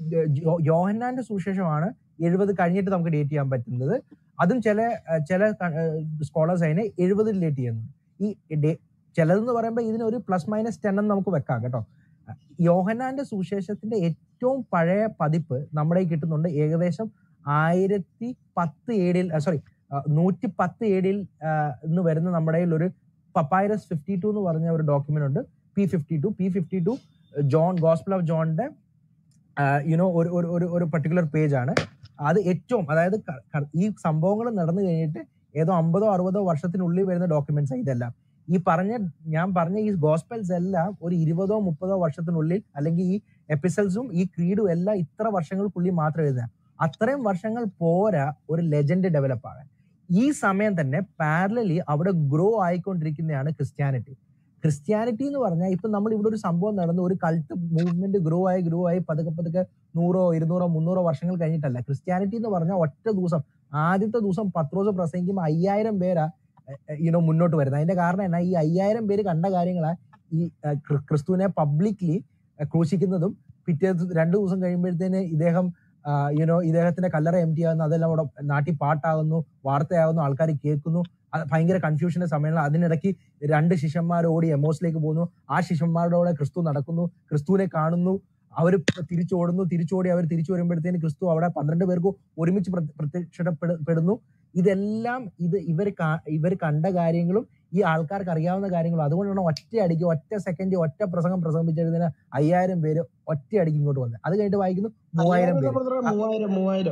യോ- യോഹന്നാന്റെ സുവിശേഷമാണ് എഴുപത് കഴിഞ്ഞിട്ട് നമുക്ക് ഡേറ്റ് ചെയ്യാൻ പറ്റുന്നത് അതും ചില ആ, ചില സ്കോളേഴ്സ് അതിനെ എഴുപതിൽ ഡേറ്റ് ചെയ്യുന്നുണ്ട് ഈ ഡേ- ചിലതെന്ന് പറയുമ്പോൾ ഇതിന് ഒരു പ്ലസ് മൈനസ് ടെൻ എന്ന് നമുക്ക് വെക്കാം കേട്ടോ യോഹന്നാന്റെ സുവിശേഷത്തിന്റെ ഏറ്റവും പഴയ പതിപ്പ് നമ്മുടെ കയ്യിൽ കിട്ടുന്നുണ്ട് ഏകദേശം ആയിരത്തി പത്ത് ഏടിൽ സോറി നൂറ്റി പത്ത് ഏടിയിൽ ഇന്ന് വരുന്ന നമ്മുടെ കയ്യിൽ ഒരു പപ്പൈറസ് ഫിഫ്റ്റി ടു എന്ന് പറഞ്ഞ ഒരു ഡോക്യുമെന്റ് ഉണ്ട് P fifty two P fifty two John gospel of ജോണിന്റെ യുനോ ഒരു ഒരു ഒരു ഒരു പർട്ടിക്കുലർ പേജ് ആണ് അത് ഏറ്റവും അതായത് ക- ക- ഈ സംഭവങ്ങൾ നടന്നു കഴിഞ്ഞിട്ട് ഏതോ അമ്പതോ അറുപതോ വർഷത്തിനുള്ളിൽ വരുന്ന ഡോക്യുമെന്റ്സ് ഇതെല്ലാം ഈ പറഞ്ഞ ഞാൻ പറഞ്ഞ ഈ ഗോസ്പെൽസ് എല്ലാം ഒരു ഇരുപതോ മുപ്പതോ വർഷത്തിനുള്ളിൽ അല്ലെങ്കിൽ ഈ എപ്പിസോഡ്സും ഈ ക്രീഡും എല്ലാം ഇത്ര വർഷങ്ങൾക്കുള്ളിൽ മാത്രം എഴുതുക അത്രയും വർഷങ്ങൾ പോരാ ഒരു ലെജൻഡ് ഡെവലപ്പ് ആകാൻ ഈ സമയം തന്നെ പാരലലി അവിടെ ഗ്രോ ആയിക്കൊണ്ടിരിക്കുന്നതാണ് ക്രിസ്ത്യാനിറ്റി ക്രിസ്ത്യാനിറ്റി എന്ന് പറഞ്ഞാൽ ഇപ്പൊ നമ്മൾ ഇവിടെ ഒരു സംഭവം നടന്നു ഒരു കൾട്ട് മൂവ്മെന്റ് ഗ്രോ ആയി ഗ്രോ ആയി പതുക്കെ പതുക്കെ നൂറോ ഇരുന്നൂറോ മുന്നൂറോ വർഷങ്ങൾ കഴിഞ്ഞിട്ടല്ല ക്രിസ്ത്യാനിറ്റി എന്ന് പറഞ്ഞാൽ ഒറ്റ ദിവസം ആദ്യത്തെ ദിവസം പത്രോസ് പ്രസംഗിക്കുമ്പോൾ അയ്യായിരം പേരാ യുനോ മുന്നോട്ട് വരുന്നത് അതിന്റെ കാരണം എന്നാ ഈ അയ്യായിരം പേര് കണ്ട കാര്യങ്ങളാ ഈ ഏഹ്, ക്രി- ക്രിസ്തുവിനെ പബ്ലിക്ലി ക്രൂശിക്കുന്നതും പിറ്റേ ദിവസം- രണ്ടു ദിവസം കഴിയുമ്പോഴത്തേന് ഇദ്ദേഹം യുനോ ഇദ്ദേഹത്തിന്റെ കല്ലറ എം ടി ആകുന്നു അതെല്ലാം അവിടെ നാട്ടിൽ പാട്ടാകുന്നു വാർത്തയാകുന്നു ആൾക്കാർ കേൾക്കുന്നു അത് ഭയങ്കര കൺഫ്യൂഷന്റെ സമയങ്ങൾ അതിനിടയ്ക്ക് രണ്ട് ശിഷ്യന്മാർ ഓടി എമോസിലേക്ക് പോകുന്നു ആ ശിഷ്യന്മാരുടെ കൂടെ ക്രിസ്തു നടക്കുന്നു ക്രിസ്തുവിനെ കാണുന്നു അവർ തിരിച്ചോടുന്നു തിരിച്ചോടി അവർ തിരിച്ചു വരുമ്പോഴത്തേന് ക്രിസ്തു അവിടെ പന്ത്രണ്ട് പേർക്ക് ഒരുമിച്ച് പ്ര- പ്രത്യക്ഷപ്പെടപ്പെടുന്നു ഇതെല്ലാം ഇത് ഇവർ ഇവർ കണ്ട കാര്യങ്ങളും ഈ ആൾക്കാർക്ക് അറിയാവുന്ന കാര്യങ്ങളും അതുകൊണ്ടാണ് ഒറ്റ അടിക്ക് ഒറ്റ സെക്കൻഡ് ഒറ്റ പ്രസംഗം പ്രസംഗിച്ചതിന് അയ്യായിരം പേര് ഒറ്റ അടിക്ക് ഇങ്ങോട്ട് വന്നത് അത് കഴിഞ്ഞിട്ട് വായിക്കുന്നു മൂവായിരം അയ്യായിരം പേര് ബ്രദറെ മൂവായിരം മൂവായിരം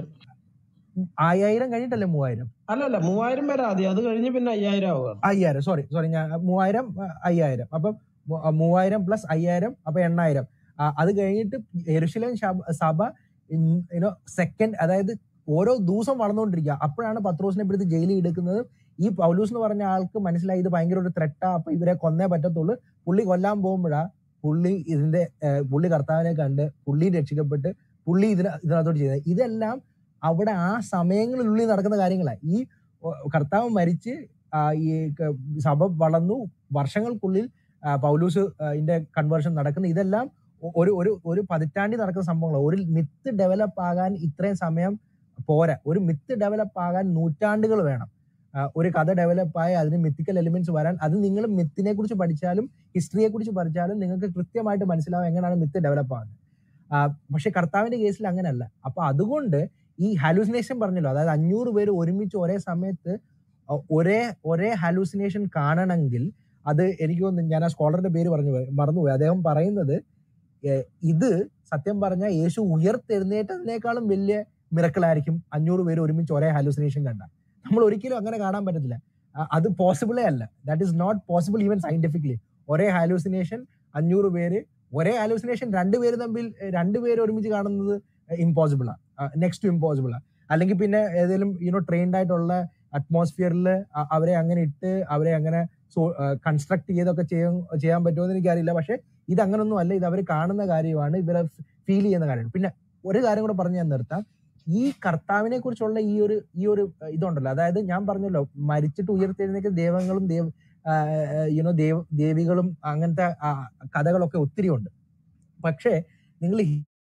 അയ്യായിരം കഴിഞ്ഞിട്ടല്ലേ മൂവായിരം അല്ലല്ല മൂവായിരം പേര് ആദ്യം അത് കഴിഞ്ഞ് പിന്നെ അയ്യായിരം ആവുകയാണ് അയ്യായിരം സോറി സോറി ഞാൻ മൂവായിരം ആ, അയ്യായിരം അപ്പം മു- ആ, മൂവായിരം പ്ലസ് അയ്യായിരം അപ്പൊ എണ്ണായിരം ആ, അത് കഴിഞ്ഞിട്ട് എരുശലേം ശബ- സഭ യുനോ സെക്കൻഡ് അതായത് ഓരോ ദിവസം വളർന്നുകൊണ്ടിരിക്കുക അപ്പോഴാണ് പത്രോസിനെ പിടിച്ച് ജയിലിൽ എടുക്കുന്നത് ഈ പൗലൂസ് എന്ന് പറഞ്ഞ ആൾക്ക് മനസ്സിലായി ഇത് ഭയങ്കര ഒരു ത്രെട്ടാ അപ്പൊ ഇവരെ കൊന്നേ പറ്റത്തുള്ളൂ പുള്ളി കൊല്ലാൻ പോകുമ്പോഴാ പുള്ളി ഇതിന്റെ ഏഹ്, പുള്ളി കർത്താവിനെ കണ്ട് പുള്ളി രക്ഷിക്കപ്പെട്ട് പുള്ളി ഇതിന ഇതിനകത്തോട്ട് ചെയ്തത് ഇതെല്ലാം അവിടെ ആ സമയങ്ങളിനുള്ളിൽ നടക്കുന്ന കാര്യങ്ങളാണ് ഈ ഓ, കർത്താവ് മരിച്ച് ആ, ഈ ക- സഭ വളർന്നു വർഷങ്ങൾക്കുള്ളിൽ ആ, പൗലൂസ് ആ, ഇതിന്റെ കൺവേർഷൻ നടക്കുന്നു ഇതെല്ലാം ഒ- ഒരു ഒരു ഒരു പതിറ്റാണ്ടി നടക്കുന്ന സംഭവങ്ങൾ ഒരു മിത്ത് ഡെവലപ്പ് ആകാൻ ഇത്രയും സമയം പോരാ ഒരു മിത്ത് ഡെവലപ്പ് ആകാൻ നൂറ്റാണ്ടുകൾ വേണം ആ, ഒരു കഥ ഡെവലപ്പ് ആയി അതിന് മിത്തിക്കൽ എലിമെന്റ്സ് വരാൻ അത് നിങ്ങൾ മിത്തിനെ കുറിച്ച് പഠിച്ചാലും ഹിസ്റ്ററിയെ കുറിച്ച് പഠിച്ചാലും നിങ്ങൾക്ക് കൃത്യമായിട്ട് മനസ്സിലാവും എങ്ങനെയാണ് മിത്ത് ഡെവലപ്പ് ആകുന്നത് ആ, പക്ഷെ കർത്താവിന്റെ കേസിൽ അങ്ങനെയല്ല അപ്പൊ അതുകൊണ്ട് ഈ ഹാലൂസിനേഷൻ പറഞ്ഞല്ലോ അതായത് അഞ്ഞൂറ് പേര് ഒരുമിച്ച് ഒരേ സമയത്ത് ഒ- ഒരേ ഒരേ ഹാലൂസിനേഷൻ കാണണമെങ്കിൽ അത് എനിക്ക് തോന്നുന്നു ഞാൻ ആ സ്കോളറിന്റെ പേര് പറഞ്ഞു പോയി- മറന്നുപോയി അദ്ദേഹം പറയുന്നത് ഏഹ്, ഇത് സത്യം പറഞ്ഞാൽ യേശു ഉയർത്തെഴുന്നേറ്റതിനേക്കാളും വലിയ മിറക്കിളായിരിക്കും അഞ്ഞൂറ് പേര് ഒരുമിച്ച് ഒരേ ഹാലൂസിനേഷൻ കണ്ട നമ്മൾ ഒരിക്കലും അങ്ങനെ കാണാൻ പറ്റത്തില്ല അ- അത് പോസിബിളേ അല്ല that is not possible even scientifically ഒരേ ഹാലൂസിനേഷൻ അഞ്ഞൂറ് പേര് ഒരേ ഹാലൂസിനേഷൻ രണ്ടുപേര് തമ്മിൽ ഏഹ്, രണ്ടുപേര് ഒരുമിച്ച് കാണുന്നത് ഇമ്പോസിബിൾ ആണ് നെക്സ്റ്റ് ടു ഇമ്പോസിബിൾ ആണ് അല്ലെങ്കിൽ പിന്നെ ഏതെങ്കിലും യുനോ ട്രെയിൻഡ് ആയിട്ടുള്ള അറ്റ്മോസ്ഫിയറിൽ അവരെ അങ്ങനെ ഇട്ട് അവരെ അങ്ങനെ കൺസ്ട്രക്ട് ചെയ്തൊക്കെ ചെയ്യാൻ ചെയ്യാൻ പറ്റുമോ എന്ന് എനിക്കറിയില്ല പക്ഷെ ഇത് അങ്ങനൊന്നും അല്ല ഇത് അവർ കാണുന്ന കാര്യമാണ് ഇവരെ ഫീൽ ചെയ്യുന്ന കാര്യമാണ് പിന്നെ ഒരു കാര്യം കൂടെ പറഞ്ഞ് ഞാൻ നിർത്താം ഈ കർത്താവിനെ കുറിച്ചുള്ള ഈ ഒരു ഈ ഒരു അഹ് ഇതുണ്ടല്ലോ അതായത് ഞാൻ പറഞ്ഞല്ലോ മരിച്ചിട്ട് ഉയർത്തെഴുന്നേക്ക് ദൈവങ്ങളും ദേവ് യുനോ ദേവ ദേവികളും അങ്ങനത്തെ ആ, കഥകളൊക്കെ ഒത്തിരി ഉണ്ട് പക്ഷേ നിങ്ങൾ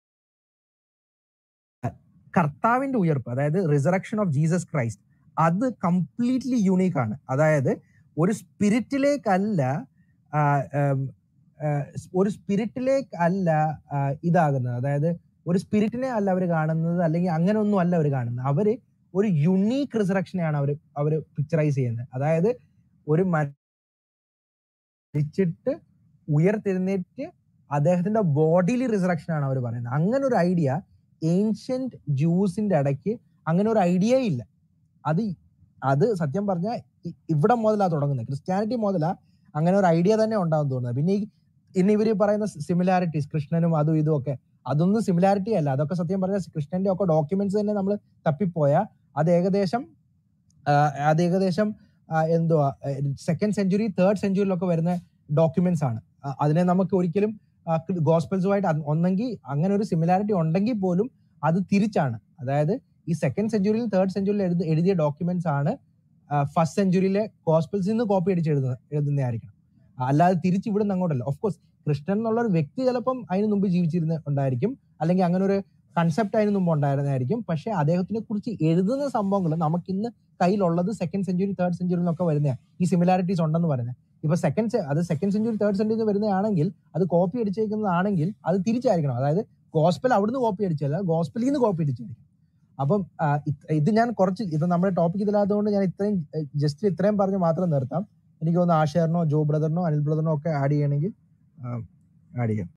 കർത്താവിന്റെ ഉയർപ്പ് അതായത് റിസറക്ഷൻ ഓഫ് ജീസസ് ക്രൈസ്റ്റ് അത് കംപ്ലീറ്റ്ലി യൂണീക്ക് ആണ് അതായത് ഒരു സ്പിരിറ്റിലേക്കല്ല ആ, ഉം, ആ, ഒരു സ്പിരിറ്റിലേക്ക് അല്ല ആ, ഇതാകുന്നത് അതായത് ഒരു സ്പിരിറ്റിനെ അല്ല അവർ കാണുന്നത് അല്ലെങ്കിൽ അങ്ങനെ ഒന്നും അല്ല അവർ കാണുന്നത് അവര് ഒരു യുണീക്ക് റിസറക്ഷനെയാണ് അവർ അവർ പിക്ചറൈസ് ചെയ്യുന്നത് അതായത് ഒരു മരിച്ചിട്ട് ഉയർത്തെഴുന്നേറ്റ് അദ്ദേഹത്തിന്റെ ബോഡിയിലെ റിസറക്ഷൻ ആണ് അവർ പറയുന്നത് അങ്ങനെ ഒരു ഐഡിയ ഏൻഷ്യന്റ് ജൂസിന്റെ ഇടയ്ക്ക് അങ്ങനെ ഒരു ഐഡിയ ഇല്ല അത് അത് സത്യം പറഞ്ഞാൽ ഇവിടെ മുതലാ തുടങ്ങുന്നത് ക്രിസ്ത്യാനിറ്റി മുതലാ അങ്ങനെ ഒരു ഐഡിയ തന്നെ ഉണ്ടാവും തോന്നുന്നത് പിന്നെ ഈ ഇന്ന് ഇവര് പറയുന്ന സിമിലാരിറ്റീസ് കൃഷ്ണനും അതും ഇതും ഒക്കെ അതൊന്നും സിമിലാരിറ്റി അല്ല അതൊക്കെ സത്യം പറഞ്ഞാൽ കൃഷ്ണന്റെ ഒക്കെ ഡോക്യുമെന്റ്സ് തന്നെ നമ്മൾ തപ്പിപ്പോയാ അത് ഏകദേശം ആ, അത് ഏകദേശം ആ, എന്തുവാ സെക്കൻഡ് സെഞ്ചുറി തേർഡ് സെഞ്ചുറിയിലൊക്കെ വരുന്ന ഡോക്യുമെന്റ്സ് ആണ് ആ, അതിനെ നമുക്ക് ഒരിക്കലും ഗോസ്പെൽസുമായിട്ട് ഒന്നെങ്കിൽ അങ്ങനെ ഒരു സിമിലാരിറ്റി ഉണ്ടെങ്കിൽ പോലും അത് തിരിച്ചാണ് അതായത് ഈ സെക്കൻഡ് സെഞ്ചുറിയിൽ തേർഡ് സെഞ്ചുറിയിൽ എഴുതി എഴുതിയ ഡോക്യുമെന്റ്സ് ആണ് ഫസ്റ്റ് സെഞ്ചുറിയിലെ ഗോസ്പെൽസിൽ നിന്ന് കോപ്പി അടിച്ച് എഴുതുന്ന എഴുതുന്നതായിരിക്കണം അല്ലാതെ തിരിച്ച് ഇവിടുന്ന് അങ്ങോട്ടല്ല ഓഫ് കോഴ്സ് കൃഷ്ണൻ എന്നുള്ള ഒരു വ്യക്തി ചിലപ്പം അതിന് മുമ്പ് ജീവിച്ചിരുന്ന ഉണ്ടായിരിക്കും അല്ലെങ്കിൽ അങ്ങനെ ഒരു കൺസെപ്റ്റ് അതിന് മുമ്പ് ഉണ്ടായിരുന്നതായിരിക്കും പക്ഷെ അദ്ദേഹത്തിനെ കുറിച്ച് എഴുതുന്ന സംഭവങ്ങൾ നമുക്ക് ഇന്ന് കയ്യിലുള്ളത് സെക്കൻഡ് സെഞ്ചുറി തേർഡ് സെഞ്ചുറി എന്നൊക്കെ വരുന്ന ഈ സിമിലാരിറ്റീസ് ഉണ്ടെന്ന് പറയുന്നത് ഇപ്പൊ സെക്കൻഡ് അത് സെക്കൻഡ് സെഞ്ചുറി തേർഡ് സെഞ്ചുറി വരുന്നതാണെങ്കിൽ അത് കോപ്പി അടിച്ചേക്കുന്നതാണെങ്കിൽ അത് തിരിച്ചായിരിക്കണം അതായത് ഗോസ്പൽ അവിടുന്ന് കോപ്പി അടിച്ചല്ല ഗോസ്പലിൽ നിന്ന് കോപ്പി അടിച്ചിരിക്കും അപ്പം ആ, ഇത് ഇത് ഞാൻ കുറച്ച് ഇത് നമ്മുടെ ടോപ്പിക് ഇതിലായതുകൊണ്ട് ഞാൻ ഇത്രയും ജസ്റ്റ് ഇത്രയും പറഞ്ഞ് മാത്രം നിർത്താം എനിക്ക് തോന്നുന്നു ആഷേറിനോ ജോ ബ്രദറിനോ അനിൽ ബ്രദറിനോ ഒക്കെ ആഡ് ചെയ്യണമെങ്കിൽ ആഡ് ചെയ്യാം